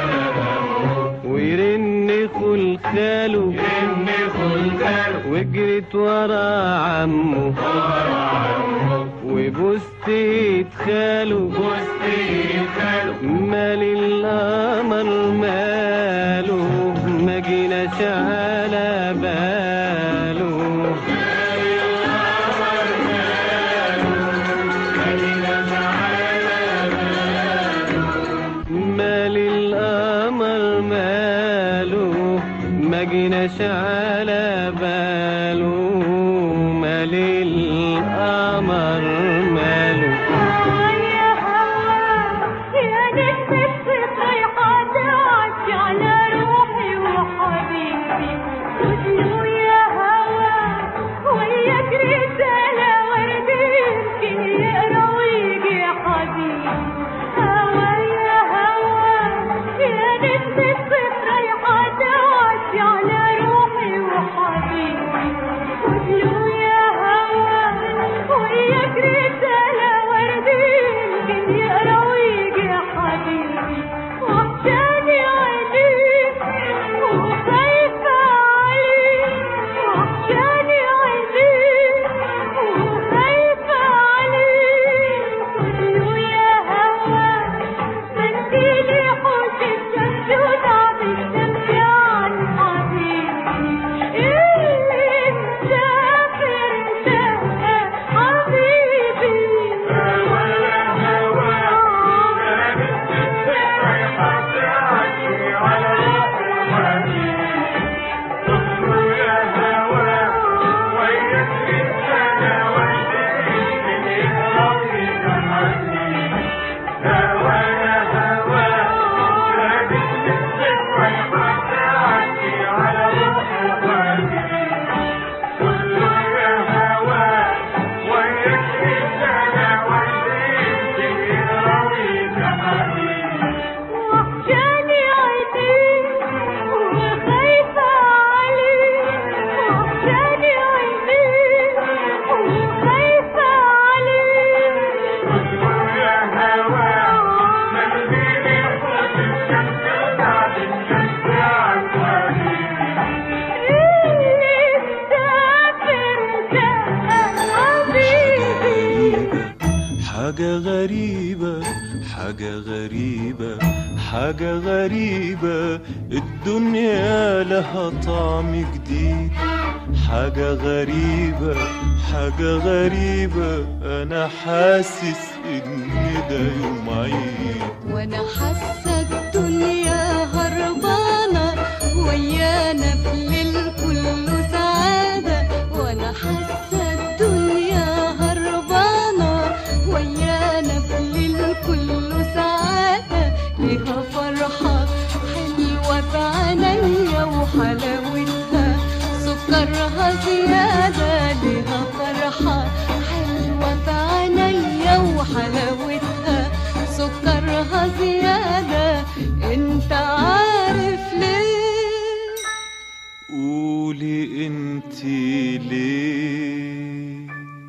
ويرن خلخاله وجرت ورا عمه وبوست ايد خاله مال القمر ماله ما جيناش على باله مال القمر ماله ما جيناش على باله مال القمر ماله يا هوا يا نفس الصيحة تعدي على روحي وحبيبي خدله يا هوا وياك رسالة وردي يمكن يقرا ويجي يا حبيبي هوا يا هوا يا نفس الصيحة تعدي على روحي وحبيبي خدله يا هوا وياك رسالة وردي يمكن يقرا ويجي يا حبيبي وحشاني عينيك وخايفة عليك وحشاني عينيك وخايفة عليك خدله يا هوا منديلي حوش الشمس وتعب الشمس عن حبيبي اللي مسافر ده حبيبي وحشاني عينيك وخايفة عليك وحشاني عينيك وخايفة عليك اللي مسافر ده حبيبي حاجة غريبة حاجة غريبة حاجة غريبة الدنيا لها طعم جديد حاجة غريبة حاجة غريبة أنا حاسس إن ده يوم عيد وانا حاسه الدنيا هربانه ويانا بليل كله سعاده وانا حاسه الدنيا هربانه ويانا بليل كله سعاده ليها فرحه حلوه في عينيا وحلاوتها سكرها زياده ليها فرحه حلوه في عينيا وحلاوتها سكرها زيادة انت عارف ليه قولي انتي ليه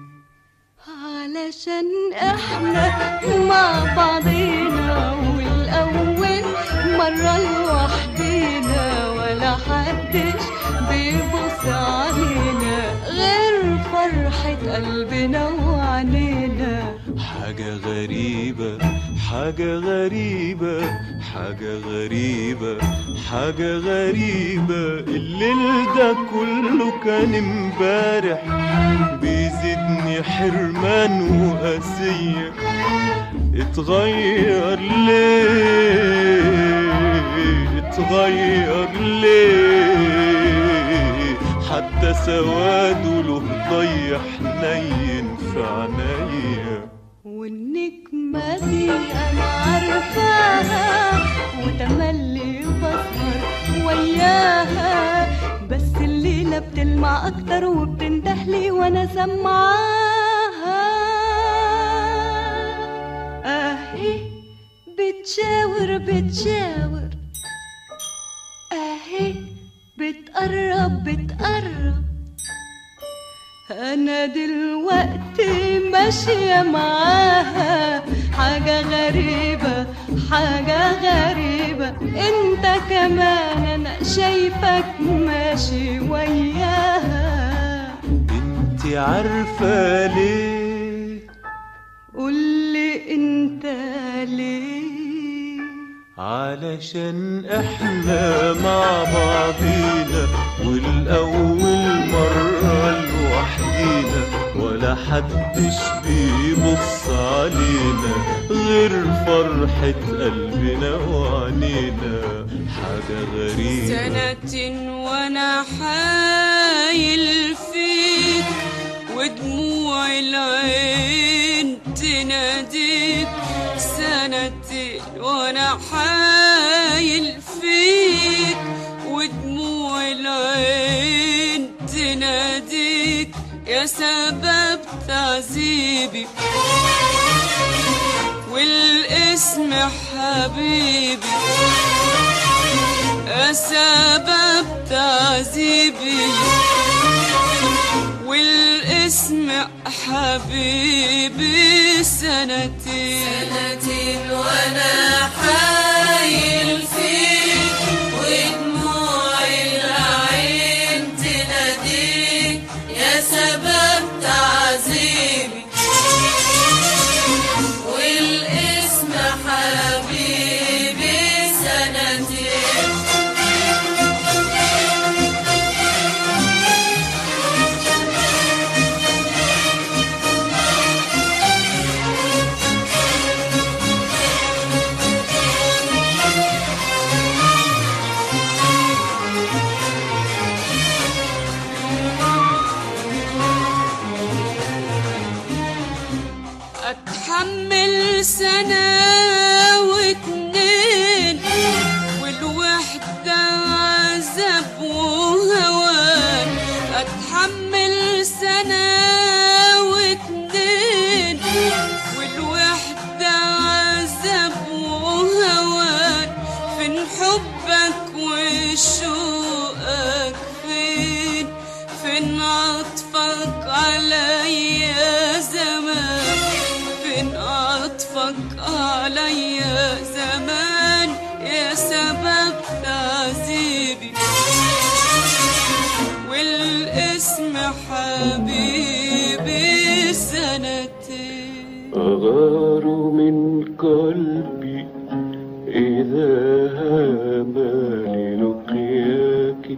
علشان احنا مع بعضينا والاول مرة لوحدينا ولا حدش بيبص علينا غير فرحة قلبنا وعنينا حاجة غريبة حاجة غريبة حاجة غريبة حاجة غريبة الليل ده كله كان امبارح بيزيدني حرمان وقاسية اتغير ليه اتغير ليه حتى سواده له ضي حنين في عينيا والنجمة دي أنا عارفاها وتملي بسهر وياها بس الليلة بتلمع أكتر وبتندهلي وأنا سمعاها أهي بتشاور بتشاور أهي بتقرب بتقرب انا دلوقتي ماشية معاها حاجة غريبة حاجة غريبة انت كمان انا شايفك ماشي وياها انت عارفة ليه قولي انت ليه علشان احنا مع بعضينا والاول مرة لوحدينا ولا حدش بيبص علينا غير فرحة قلبنا وعنينا حاجة غريبة سنة وانا حايل فيك ودموع العين تناديك سنتين وانا حايل فيك ودموع العين تناديك يا سبب تعذيبي والاسم حبيبي سبب تعذيبي والاسم حبيبي سنتين سنتين وانا حايل فيك ودموع العين تناديك يا سبب تعذيبي والاسم حبيبي سنتين اتحمل سنة واتنين والوحدة عذاب وهوان اتحمل سنة واتنين والوحدة عذاب وهوان فين حبك وشوقك فين فين عطفك عليا زمان فين عطفك عليا زمان يا سبب تعذيبي والاسم حبيبي سنتين أغار من قلبي إذا هام للقياك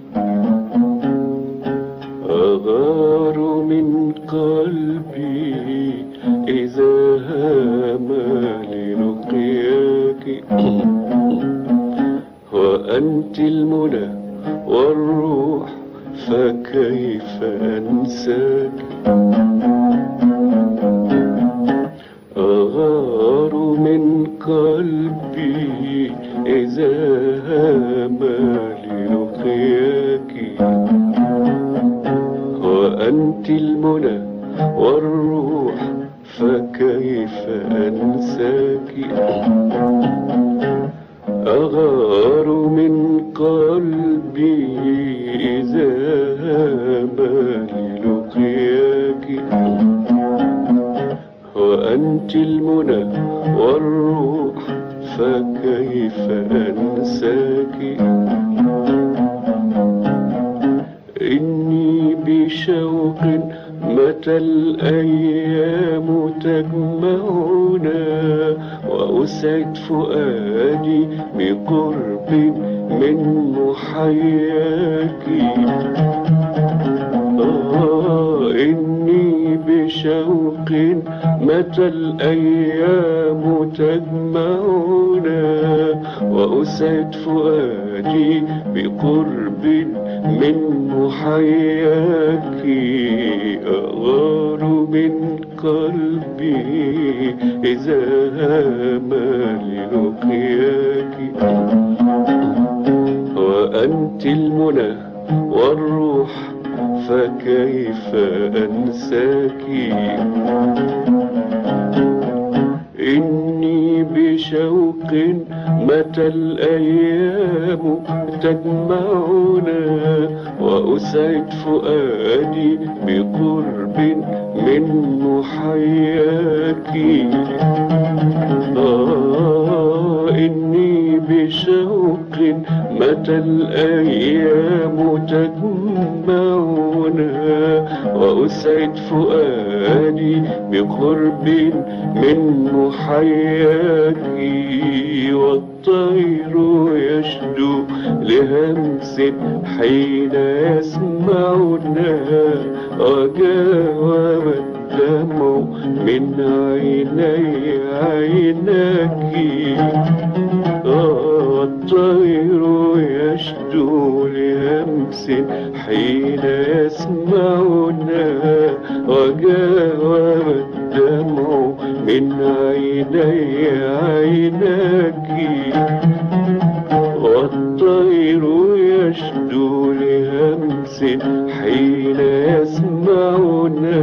أغار من قلبي إذا هام للقياك وأنت المنى والروح فكيف أنساك أغار من قلبي إذا هام للقياك وأنت المنى والروح فكيف أنساك أغار من قلبي إذا هام للقياك وأنت المنى والروح فكيف أنساك إني بشوق متى الأيام تجمعنا وأسعد فؤادي بقرب من محياك آه إني بشوق متى الأيام تجمعنا وأسعد فؤادي بقرب من محياك أغار من قلبي إذا هام للقياك وأنت المنى والروح فكيف أنساك إني بشوق متى الأيام تجمعنا وأسعد فؤادي بقرب من محياك آه إني بشوق متى الأيام تجمعنا وأسعد فؤادي بقرب من محياك والطير يشدو لهمس حين يسمعنا وجاوب الدمع من عيني عينك آه، الطير يشدو لهمس حين يسمعنا وجاوب الدمع من عيني عينك والطير يشدو لهمس حين يسمعنا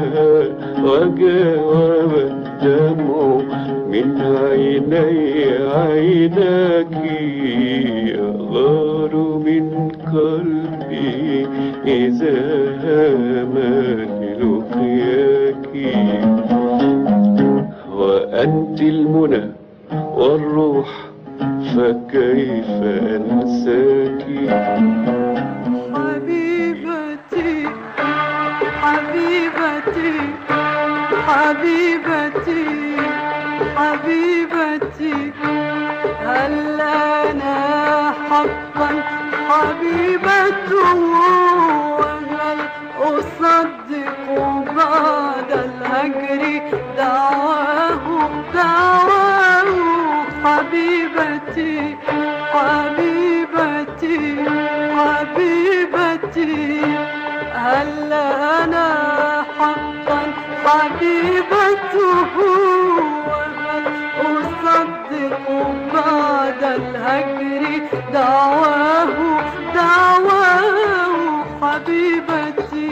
وجاوب الدمع من عيني عينك يغار من قلبي إذا هامان لقياك وأنت المنى والروح فكيف أنساك حبيبتي حبيبتي حبيبتي حبيبتي هل أنا حقا حبيبته وهل أصدق بعد الهجر دعواه دعواه حبيبتي حبيبتي حبيبتي هل أنا حقا حبيبته وهل أصدق بعد الهجر دعواه دعواه حبيبتي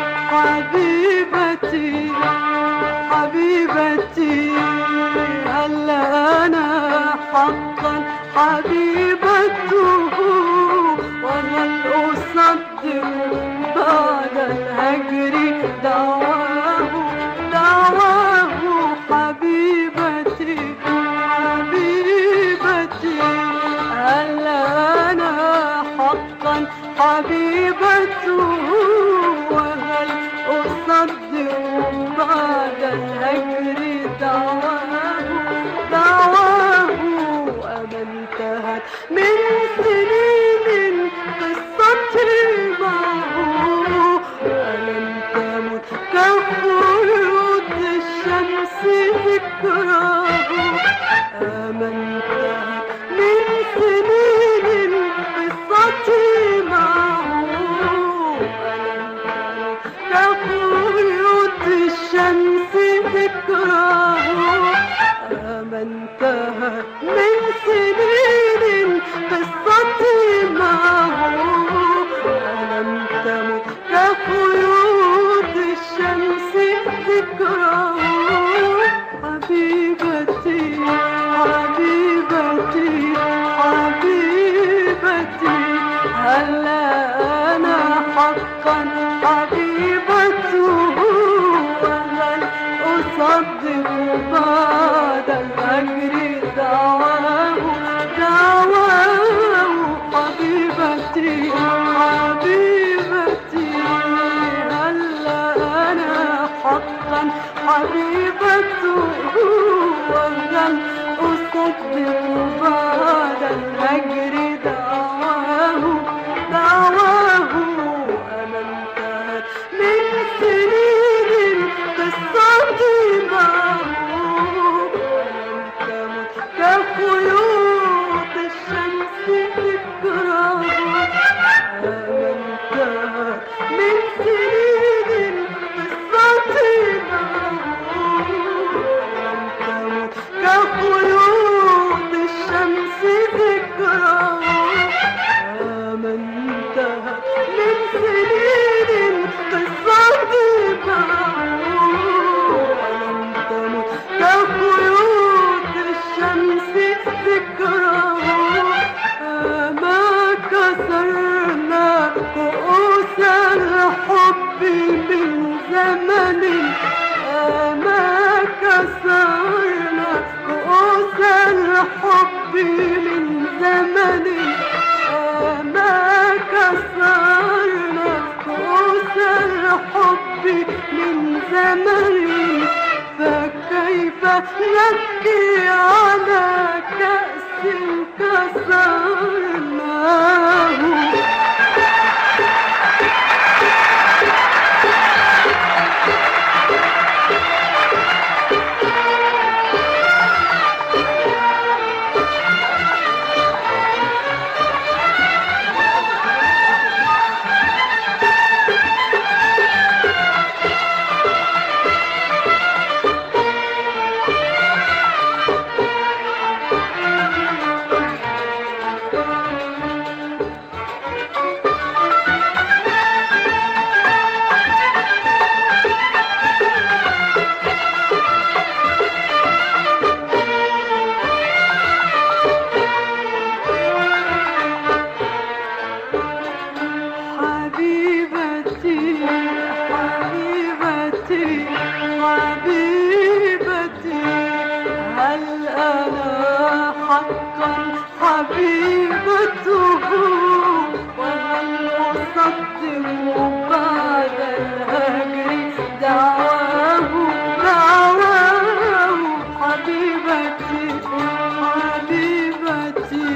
حبيبتي حبيبتي هل أنا حقا حبيبته وهل أصدق بعد الهجر دعواه دعواه حبيبتي حبيبتي هل أنا حقا حبيبته وهل أصدق بعد الهجر دعواه دعواه أما انتهت من سنين قصتي معه ألم تمت كخيوط الشمس ذكراه أما انتهت من سنين قصتي معه ألم تمت كخيوط الشمس ذكراه أما انتهت من سنين قصتي معه ألم تمت كخيوط الشمس ذكراه حبيبتي حبيبتي حبيبتي هل أنا حقا حبيبته وهل أصدق بعد الهجر دعواه دعواه حبيبتي حبيبتي هل أنا حقا حبيبته وهل أصدق بعد الهجر دعواه دعواه أنا انتهت من سنين قصتي معه ولم تمت كخيوط الشمس ذكراه أنا انتهت من سنين قصتي معه ولم تمت كخيوط الشمس ذكراه ما انتهت من سنين قصتي معه ولم تمت كخيوط الشمس ذكراه الحب من زمن ما كسرنا كؤوس الحب من زمن ما كسرنا كؤوس الحب من زمن فكيف نبكي على كأس كسرناه حبيبتي حبيبتي حبيبتي هل أنا حقا حبيبته وهل أصدق بعد الهجر دعواه دعواه حبيبتي حبيبتي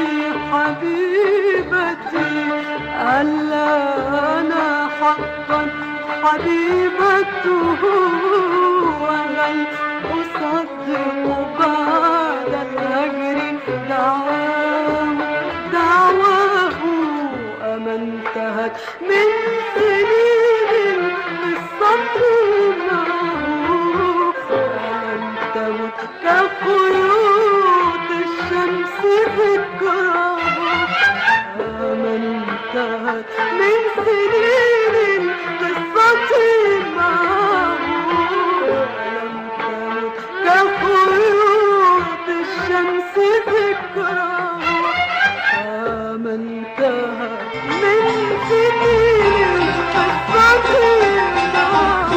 حبيبتي ألا أنا حقا حبيبته وهل أصدق بعد الهجر دعواه دعواه أما انتهت من سنين قصته معه ألم تمت كخيوط الشمس ذكراه أما انتهت من سنين قصتي معه ألم تمت كخيوط الشمس ذكراه أما انتهت من سنين قصتي معه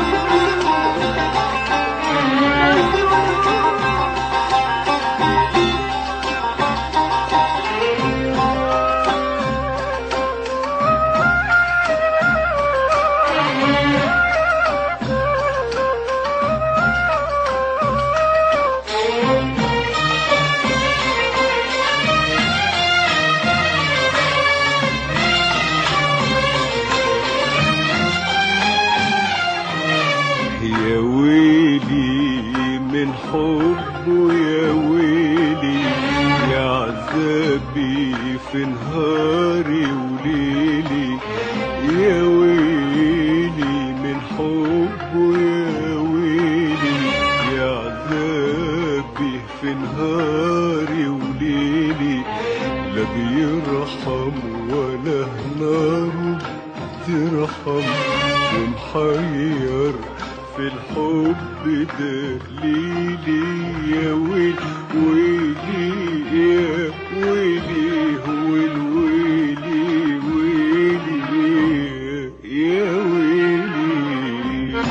يا ويلي من حبه يا ويلي يا عذابي في نهاري وليلي يا ويلي من حبه يا ويلي يا عذابي في نهاري وليلي لا بيرحم ولا ناره ترحم ومحير في الحب دليلي يا ويل ويلي يا ويلي هو الويلي ويلي يا ويلي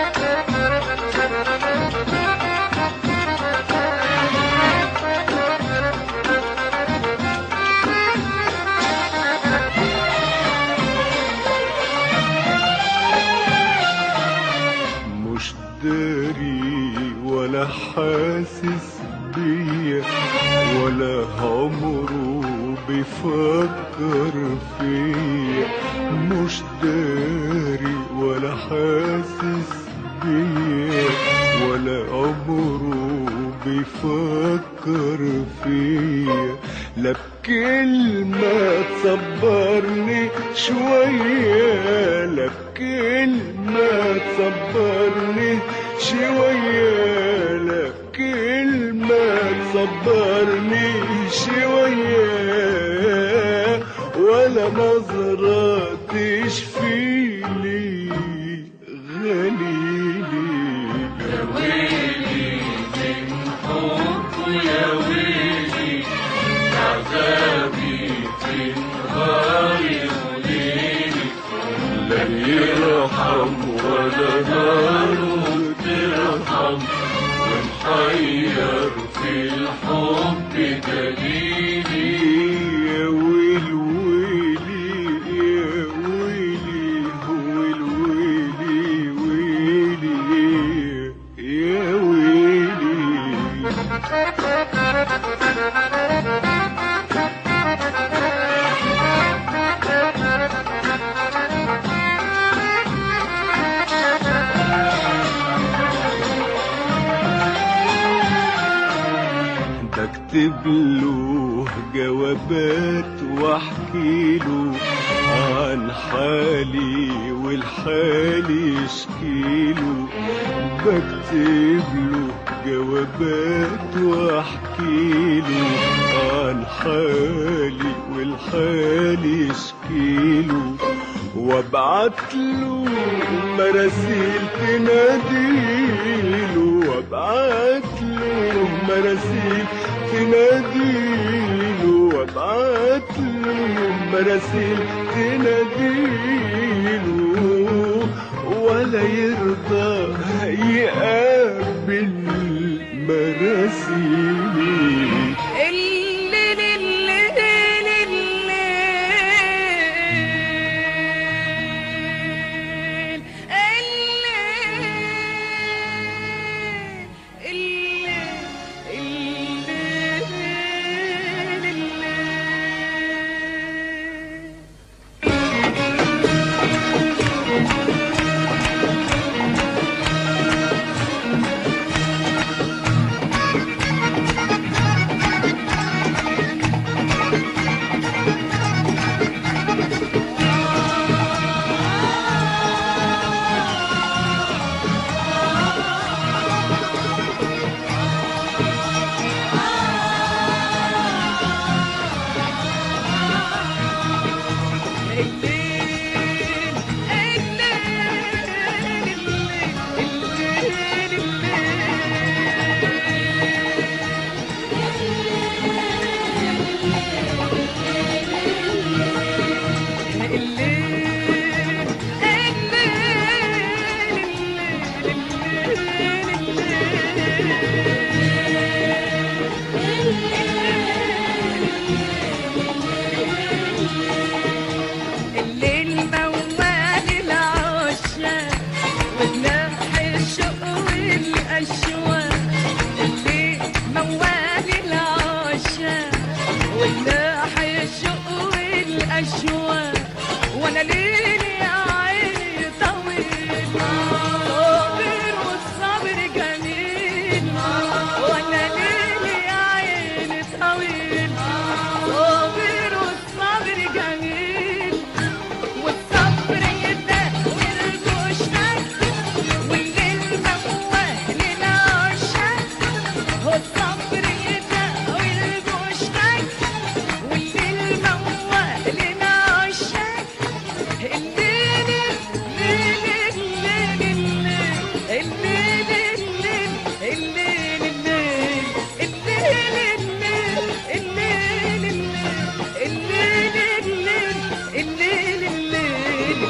مش داري ولا حاسس بيا ولا عمره بيفكر فيا مش داري ولا حاسس بيا ولا عمره بيفكر فيا لا بكلمة تصبرني شوية لا بكلمة تصبرني شوية لا بكلمة تصبرني شوية ولا نظرة تشفيلي غليلي يا ويلي من حب يا ويلي عذابي في نهاري وليلي لا يرحم ولا ناره ترحم ونحير في الحب دليلي يا ويل ويلي يا ويلي ويل ويلي ويلي يا ويلي بكتب له جوابات واحكي له عن حالي والحالي يشكيله بكتب له جوابات واحكي له عن حالي والحالي يشكيله وابعت له مراسيل تناديله وابعت له مراسيل تناديله وابعت له مراسيل تناديله ولا يرضى يقابل مراسيلي الليل الليل الليل الليل الليل الليل موال العشاق وجناح الشوق والأشواق الليل موال العشاق وجناح الشوق والأشواق وانا ليلي يا عيني طويل صابر والصبر جميل وانا ليلي يا عيني طويل صابر والصبر جميل والصبر يداوي الجشنك والليل موال العشاق والصبر يداوي الجشنك والليل موال العشاق الليل الليل الليل الليل الليل الليل الليل الليل الليل الليل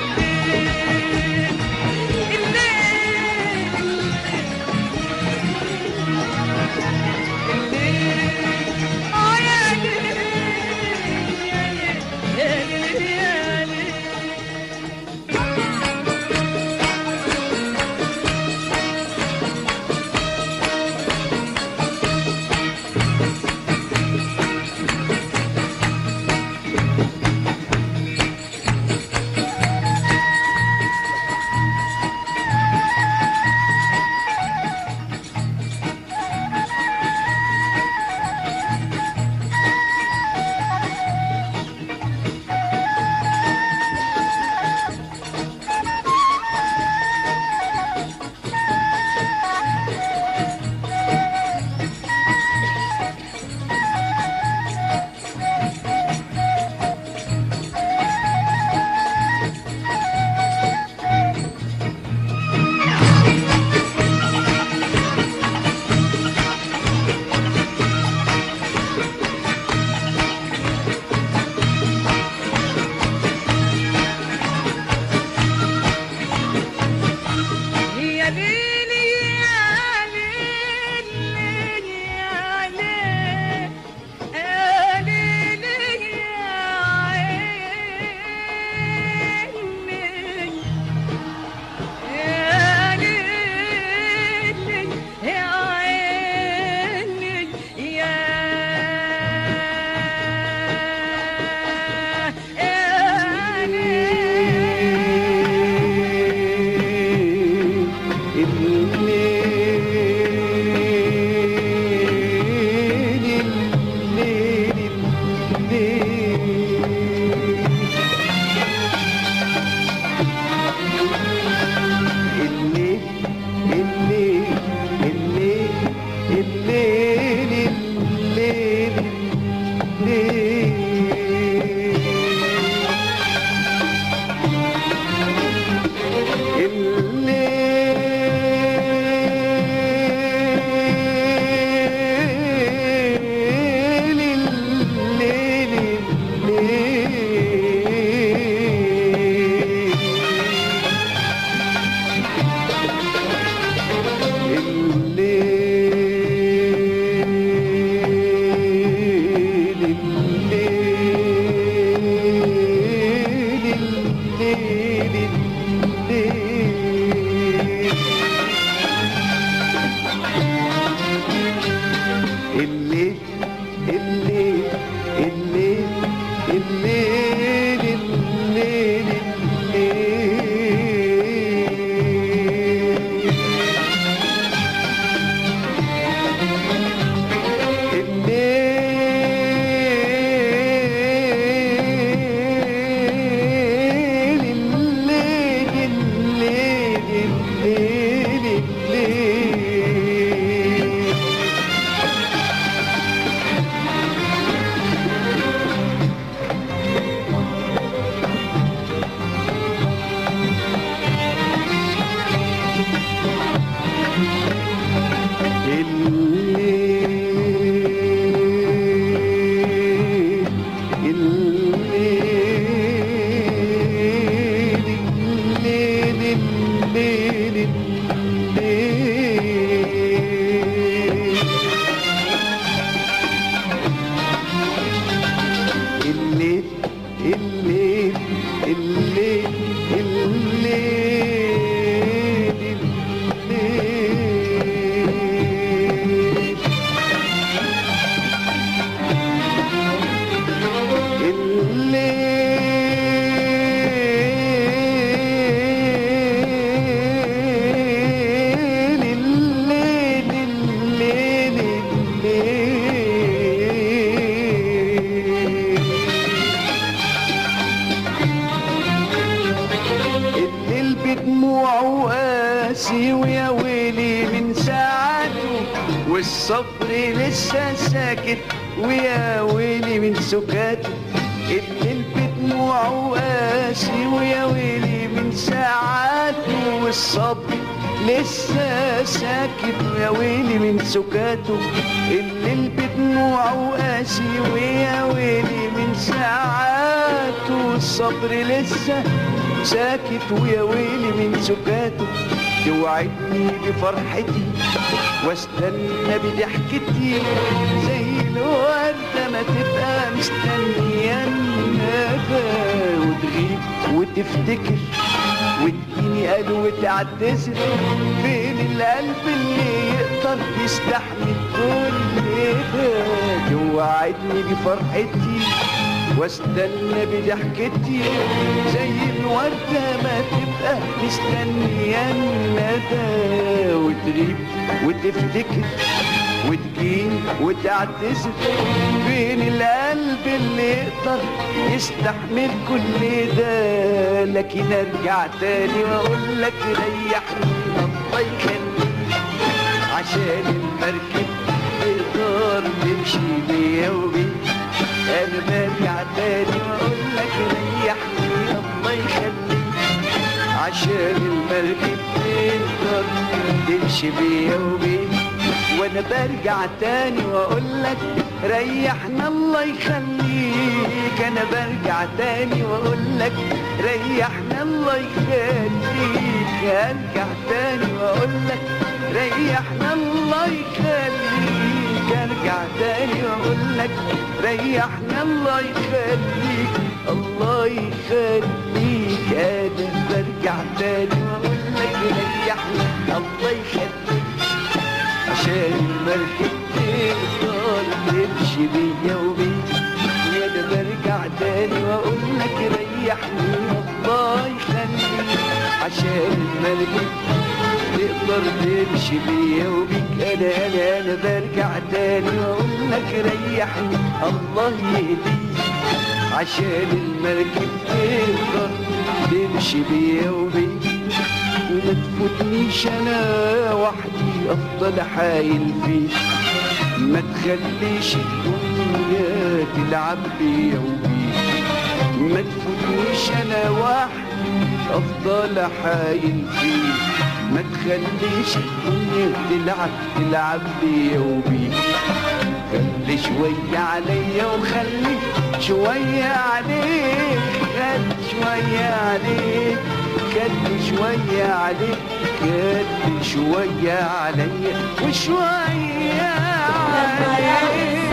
الليل الليل الليل الليل الليل الليل الليل الليل بدموعه قاسي ويا ويلي من ساعته والصبر لسه ساكت ويا ويلي من سكاته الليل بدموعه قاسي ويا ويلي من ساعاته والصبر لسه ساكت ويا ويلي من سكاته الليل بدموعه قاسي ويا ويلي من ساعاته والصبر لسه ساكت ويا ويلي من سكاته توعدني بفرحتي واستنى بضحكتي زي الوردة ما تبقى مستنية الندى وتغيب وتفتكر وتجيني قال وتعتذر فين القلب اللي يقدر يستحمل كل ده توعدني بفرحتي واستنى بضحكتي زي الوردة ما تبقى مستنية الندى وتغيب وتفتكر وتجيني وتعتذر فين القلب اللي يقدر يستحمل كل ده لكن ارجع تاني واقول لك ريحني الله يخليك عشان المركب تقدر تمشي بيا وبيك انا برجع تاني واقول لك ريحني الله يخليك عشان المركب تقدر تمشي بيا وبيك وانا برجع تاني واقول لك ريحنا الله يخليك انا برجع تاني واقول لك ريحنا الله يخليك ارجع تاني واقول لك ريحنا الله يخليك ارجع تاني واقول لك ريحنا الله يخليك الله يخليك انا برجع تاني واقول لك ريحنا الله يخليك عشان المركب تقدر تمشي بيا وبيك وانا برجع تاني واقول لك ريحني الله يخليك عشان المركب تقدر تمشي بيا وبيك انا انا انا برجع تاني واقول لك ريحني الله يهديك عشان المركب تقدر تمشي بيا وبيك وما تفوتنيش انا وحدي افضل حايل فيك ما تخليش الدنيا تلعب بيا وبيك ما تفوتنيش انا وحدي افضل حايل فيك ما تخليش الدنيا تلعب تلعب بيا وبيك خلي شوية عليا وخلي شوية عليك خلي شوية عليك خلي شوية عليك خلي شوية عليا وشوية عليك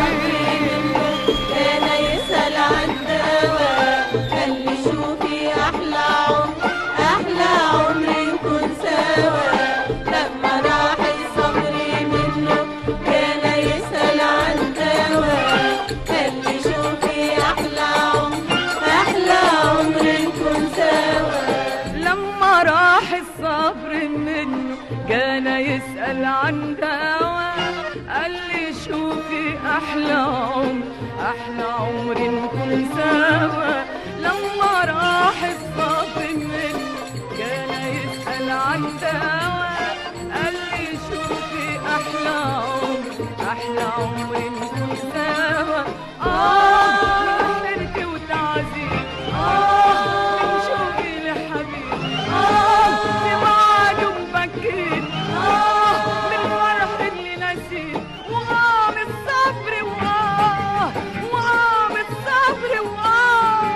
كان يسأل عن دواء قال لي شوفي أحلى عمر أحلى عمر نكون سوا لما راح الصبر منه كان يسأل عن دواء قال لي شوفي أحلى عمر أحلى عمر نكون سوا لما راح الصبر منه كان يسأل عن دواء قال لي شوفي أحلى عمر أحلى عمر نكون سوا لما راح الصبر منه كان يسأل عن دواء قال لي شوفي أحلى عمر أحلى عمر نكون سوا آه من حيرتي وتعذيب آه من شوقي لحبيبي آه لوعده مبكيت آه من الفرح اللي نسيت وآه من الصبر وآه وآه من الصبر وآه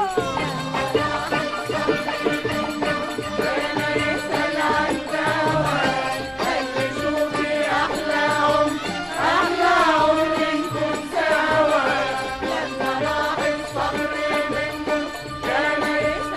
كان يسأل عن دواء قال لي شوفي أحلى عمر أحلى عمر نكون سوا لما راح الصبر منه كان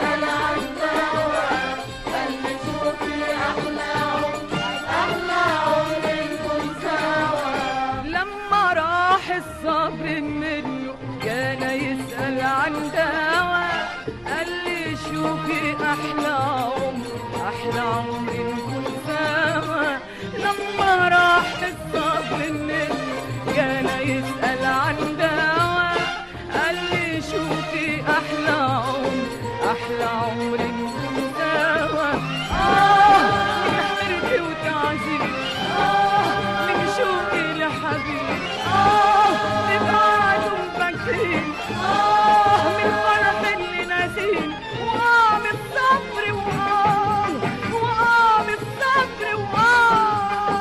شوفي أحلى عمر أحلى عمر نكون سوا لما راح الصبر مني كان يسأل عن دواء قال لي شوفي أحلى عمر أحلى عمر نكون سوا آه من حربي وتعذيبي آه من شوقي لحبيبي آه نبعد ومفكرين آه من الفرح اللي نازين وآه من الصبر وآه وآه من الصبر وآه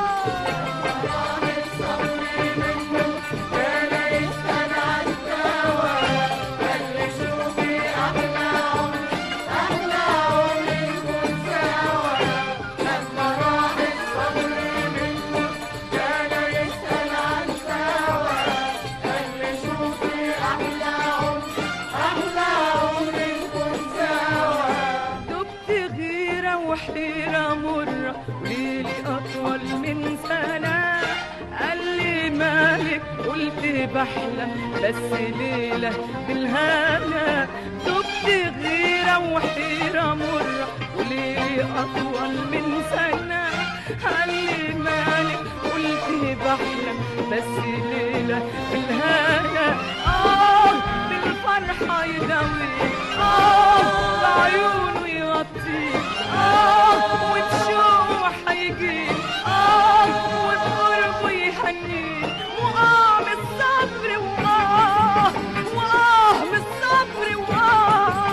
دبت غيرة وحيرة مرة وليلي أطول من سنة قال لي مالك قلت بحلم بس ليلة بالهنا دبت غيرة وحيرة مرة وليلي أطول من سنة قال لي مالك قلت بحلم بس ليلة بالهنا آه بالفرحة يداوي آه بعيونه يغطي آه وبشوقه حيجي آه وبقربه يهني وآه من الصبر وآه وآه من الصبر وآه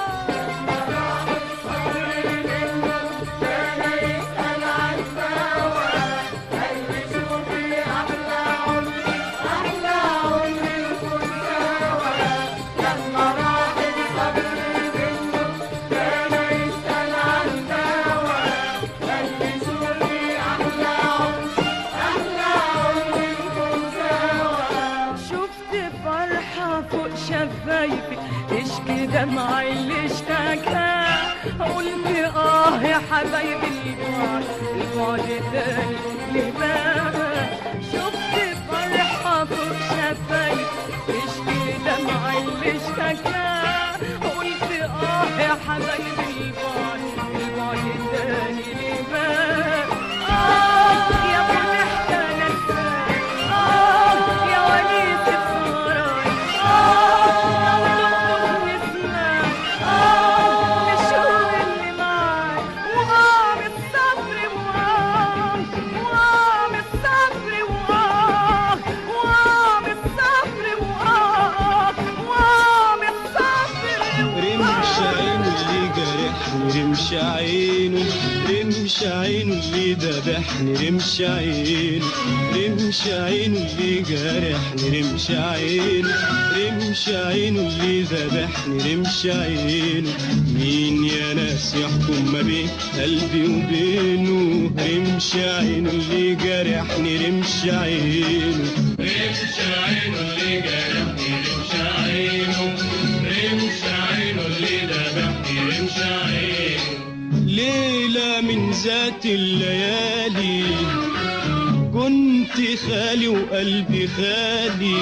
شفت فرحة فوق شفايفي اشكي دمعي اللي اشتكى قلت اه يا حبايبي البعد البعد تاني ليه بقى شفت فرحة فوق شفايفي اشكي دمعي اللي اشتكى قلت اه يا حبايبي البعد البعد تاني ليه بقى اه يا فرحة نساي آه يا ونيس بصراي آه لو نسمع آه الشوق اللي معاي وآه بالصبر وآه وآه بالصبر وآه وآه بالصبر وآه وآه بالصبر رمش عينه اللي جرحني رمش عينه رمش عينه اللي ذبحني رمش عينه رمش عينه اللي جرحني رمش عينه رمش عينه اللي ذبحني رمش عينه مين يا ناس يحكم ما بين قلبي وبينه رمش عينه اللي جرحني رمش عينه رمش عينه اللي جرحني رمش عينه رمش عينه اللي ذبحني رمش عينه ليلة من ذات الليالي كنت خالي وقلبي خالي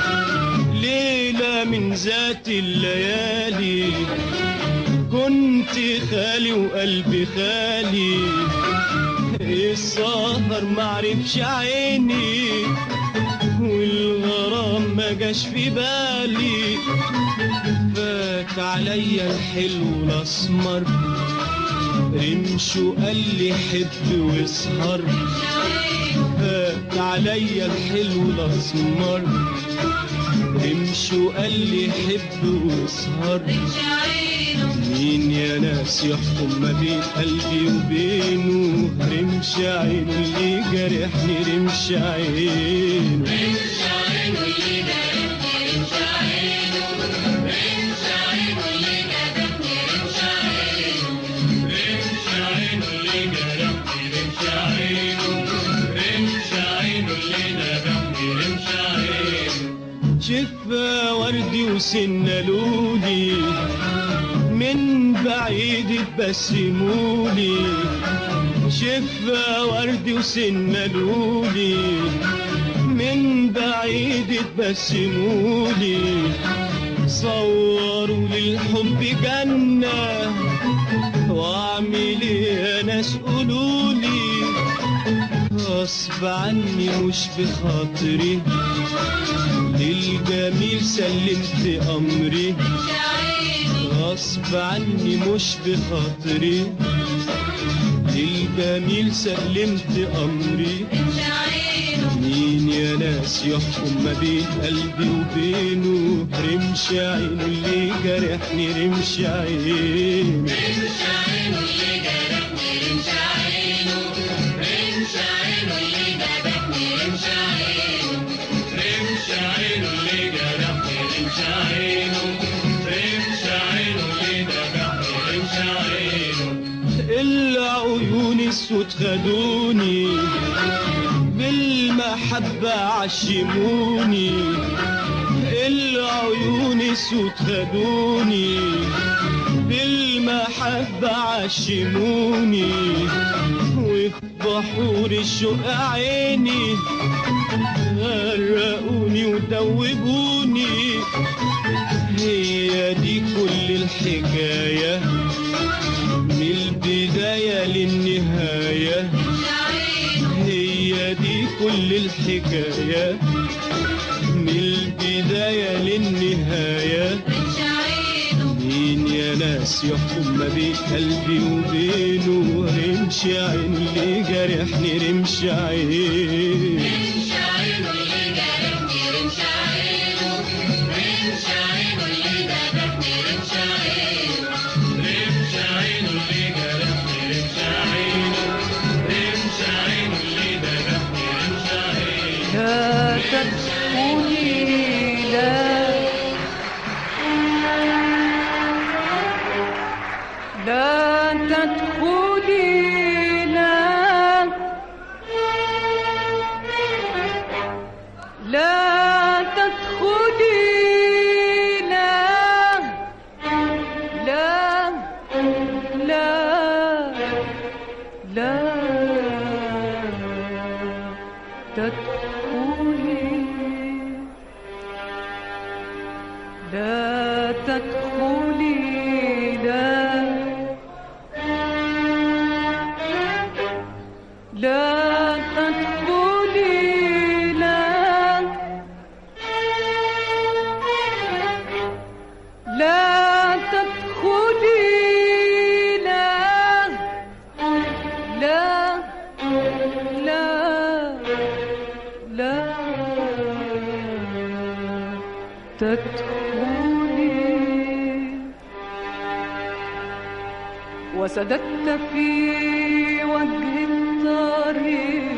ليلة من ذات الليالي كنت خالي وقلبي خالي السهر معرفش عيني والغرام ما جاش في بالي فات عليا الحلو الاسمر رمشو قال لي حب واسهر فات عليا الحلو الاسمر رمشو قال لي حب واسهر مين يا ناس يحكم ما بين قلبي وبينه رمش عينه اللي جرحني رمش عينه رمش عينه اللي جرحني رمش عينه رمش عينه اللي جرحني رمش عينه رمش عينه اللي جرحني رمش عينه رمش عينه اللي جرحني رمش عينه شفا وردي وسنة لولي من بعيد تبسمولي شفا وردي وسنة لولي من بعيد تبسمولي تصوروا للحب جنة واعمل ايه يا ناس قولولي غصب عني مش بخاطري للجميل سلمت امري غصب عني مش بخاطري للجميل سلمت امري مين يا ناس يحكم ما بين قلبي وبينه رمش عينه اللي جرحني رمش عينه رمش عينه اللي جرحني رمش عينه رمش عينه اللي جرحني رمش عينه رمش عينه اللي جرحني رمش عينه رمش عينه اللي جرحني رمش عينه العيون السود خدوني بالمحبة عشموني العيون السود خدوني بالمحبة عشموني وفي بحور الشوق عيني غرقوني ودوبوني هي دي كل الحكايه من البداية للنهاية هي دي كل الحكاية من البداية للنهاية مين يا ناس يحكم ما بين قلبي وبينه رمش عين اللي جرحني رمش عين رمش عينه اللي جرحني رمش عينه رمش عينه اللي جرحني رمش عينه رمش عينه اللي جرحني رمش عينه رمش عينه اللي جرحني رمش عينه لا تدخلي لا لا تدخلي لا لا تدخلي لا لا لا لا تدخلي لا تدخلي لا لا تدخلي لا لا تدخلي لا لا لا لا تدخلي وسددت في وجه الطريق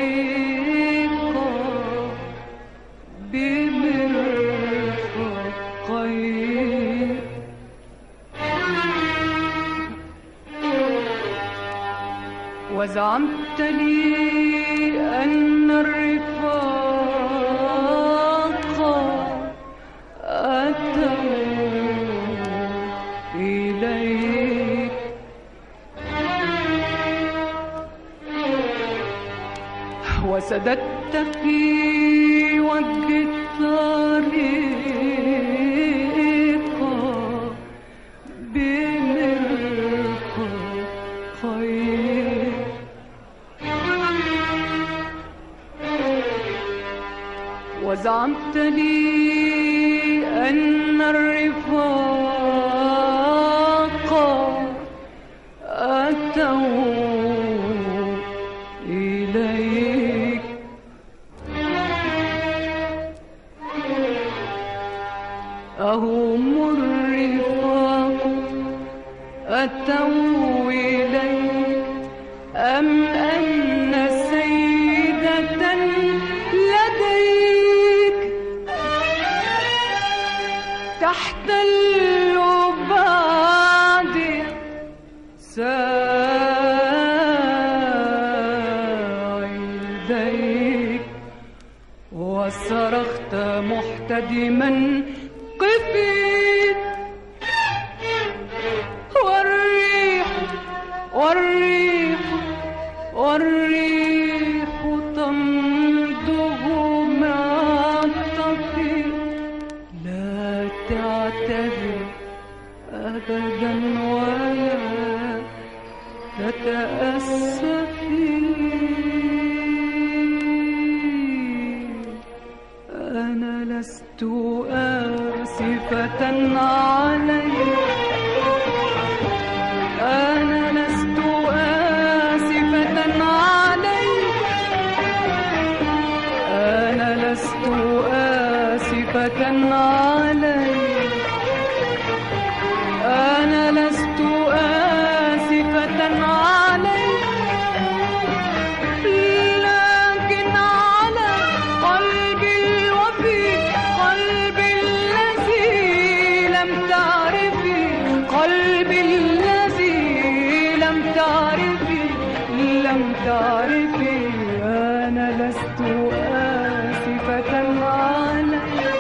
بمرفقين وزعمت لي أن الرفاق أتوا إليك وسددت في وجه الطريق بمرفقين وزعمت لي أن الرفاق أتوا إليك أهم الرفاق أتوا إليك أم أن سيدة لديك تحت اللباد ساعديك وصرخت محتدما قفي والريح والريح والريح تمضغ مع الطفي لا تعتذر قلبي الذي لم تعرفي لم تعرفي أنا لست آسفة عليك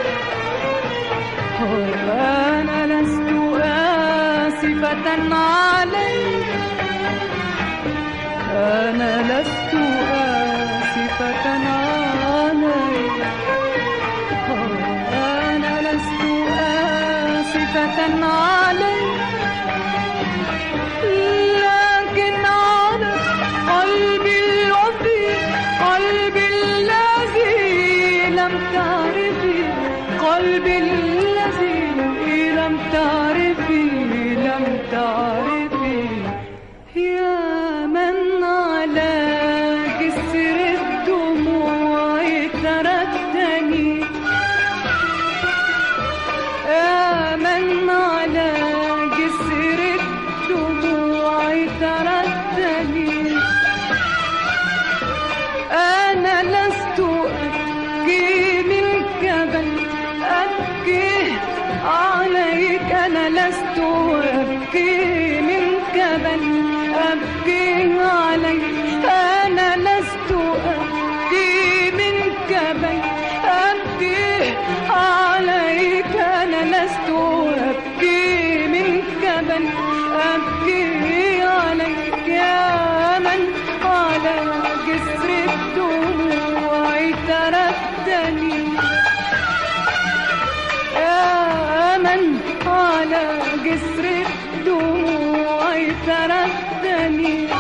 أنا لست آسفة عليك أنا لست آسفة عليك أنا لست آسفة عليك لكن على قلبي الوفي قلبي الذي لم تعرفي قلبي الذي لم تعرفي لم تعرفي يا من على جسر الدموع تركتني يا من على جسر الدموع تركتني أنا لست أبكي منك بل أبكي عليك أنا لست أبكي منك بل أبكي عليك أنا لست أبكي منك بل أبكي عليك أنا لست أبكي منك بل أبكي عليك يا من على جسر الدموع تركتني يا من على جسر الدموع تركتني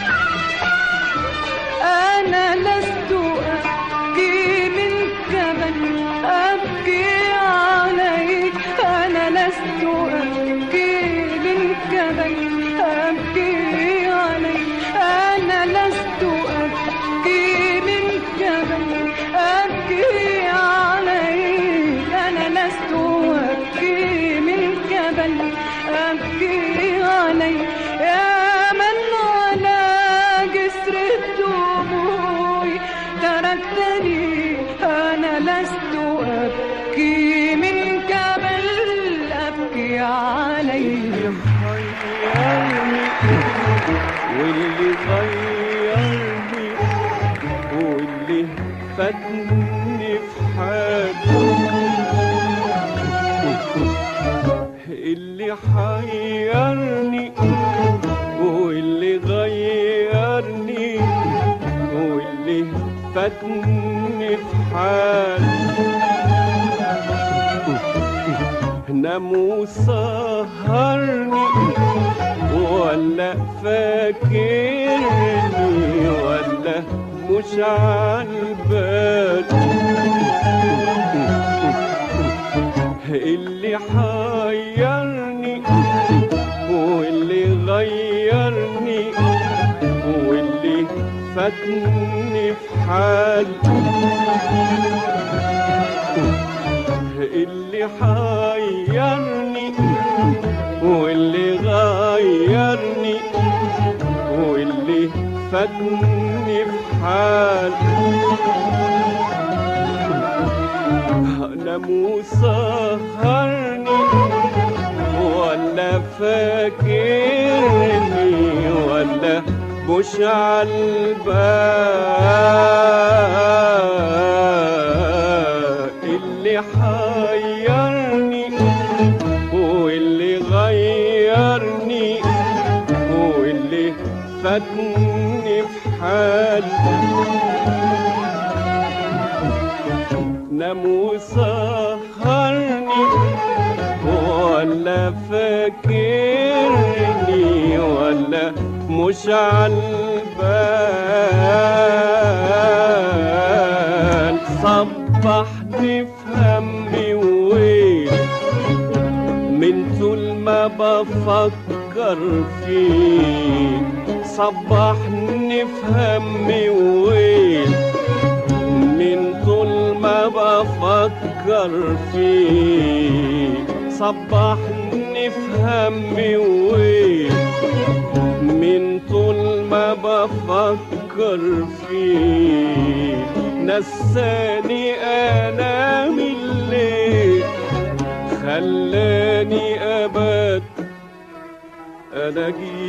أنا لست أبكي منك بل أبكي عليك أنا لست أبكي منك بل أبكي عليك أنا لست أبكي منك بل أبكي عليك أنا لست أبكي منك بل أبكي عليك يا من على جسر الدموع تركتني أنا لست أبكي منك بل أبكي عليك واللي غيرني واللي فاتني في حاجة اللي حيرني واللي غيرني واللي فاتني في حاجة نام وسهرني ولا فاكرني ولا مش عالبال اللي حيرني واللي غيرني واللي فاتني في حال اللي حيرني واللي غيرني واللي فاتني في حال نام وسهرني ولا فاكرني ولا مش عالبال اللي حيرني واللي غيرني واللي فاتني في حال نام وسهرني ولا فاكرني ولا مش عالبال صبحني في همي وويل من طول ما بفكر فيك صبحني في همي وويل من طول ما بفكر فيك صبحني في همي وويل من طول ما بفكر فيك نساني انام الليل خلاني ابات انا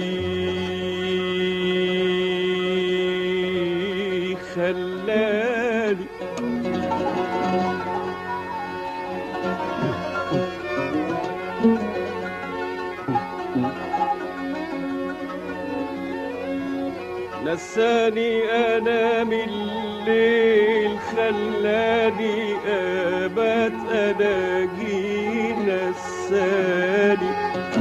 جي خلاني نساني انا من الليل خلاني ابات انا جي نساني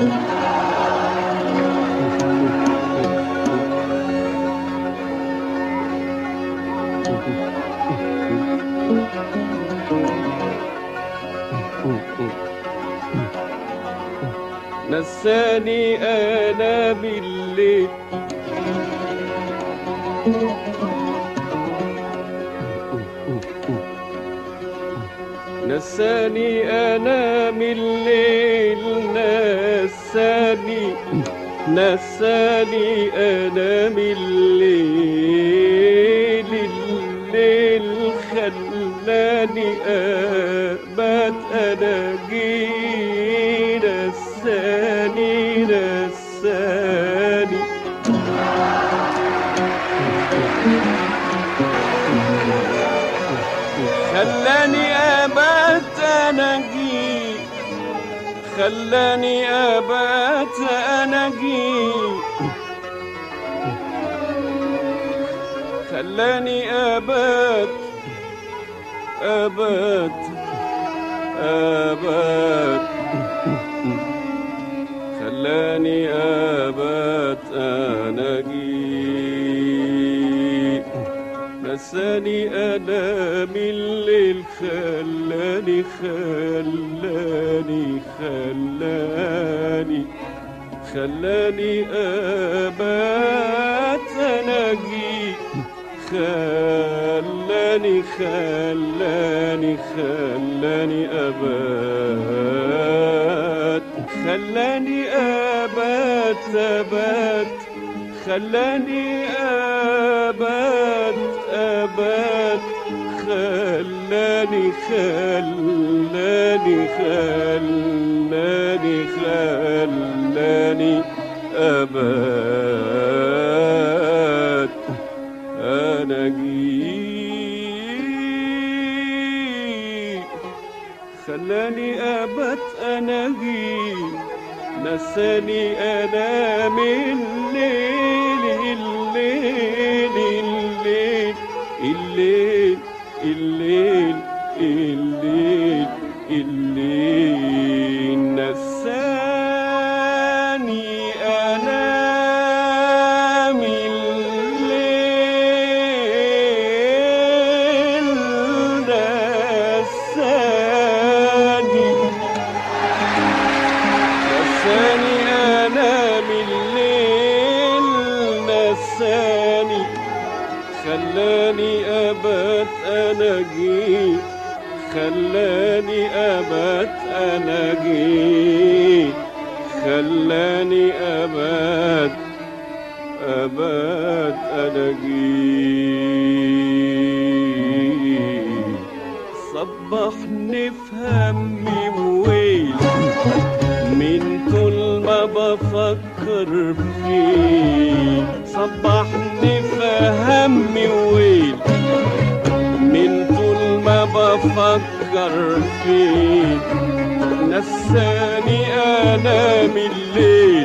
نساني انا بالليل نساني انا من الليل نساني نساني انا من الليل الليل خلاني ابات انا جي نساني نساني خلاني ابات انا جي خلاني ابات انا جي خلاني ابات ابات ابات خلاني ابات انا جي نساني انا من الليل خلاني خلاني خلاني خلاني ابات انا جي خلاني خلاني خلاني ابات خلاني ابات ابات خلاني ابات ابات خلاني خلاني خلاني خلاني ابات انا جي خلاني ابات انا جي نساني انا من الليل الليل الليل الليل الليل الليل الليل نساني انا من الليل نساني نساني انا من الليل نساني خلاني ابات انا جي خلاني ابات انا جي خلاني ابات ابات انا جي صبحني في همي وويل من طول ما بفكر فيه صبحني في همي وويل من طول ما بفكر فيه نساني انا من الليل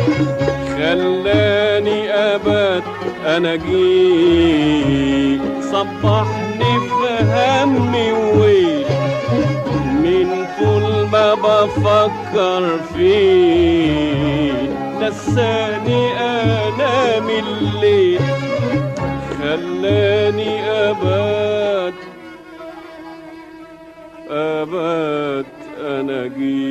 خلاني ابات انا جي صبحني في همي وويل من طول ما بفكر فيه نساني انا من الليل خلاني ابات ابات انا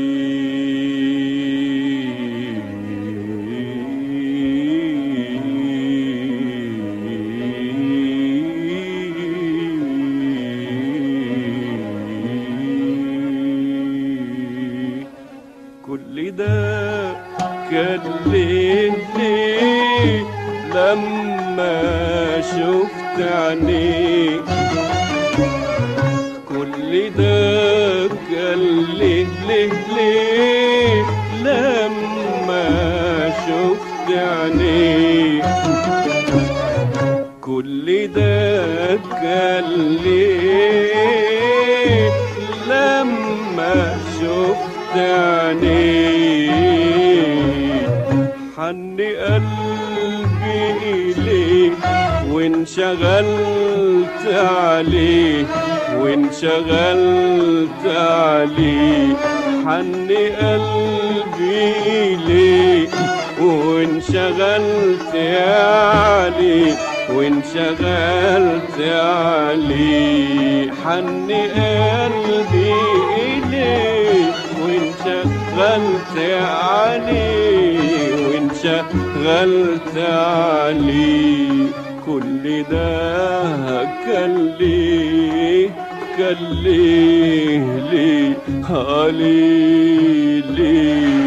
جي كل ده كان ليه ليه لما شفت عينيك كل ده كان ليه ليه ليه لما شفت عينيه كل ده كان ليه لما شفت عينيه حن قلبي إليه وانشغلت عليه وانشغلت عليه حن قلبي إليه وانشغلت عليه وانشغلت عليه حن قلبي إليه وانشغلت عليه وانشغلت عليه كل ده كان ليه كان ليه ليه عليه ليه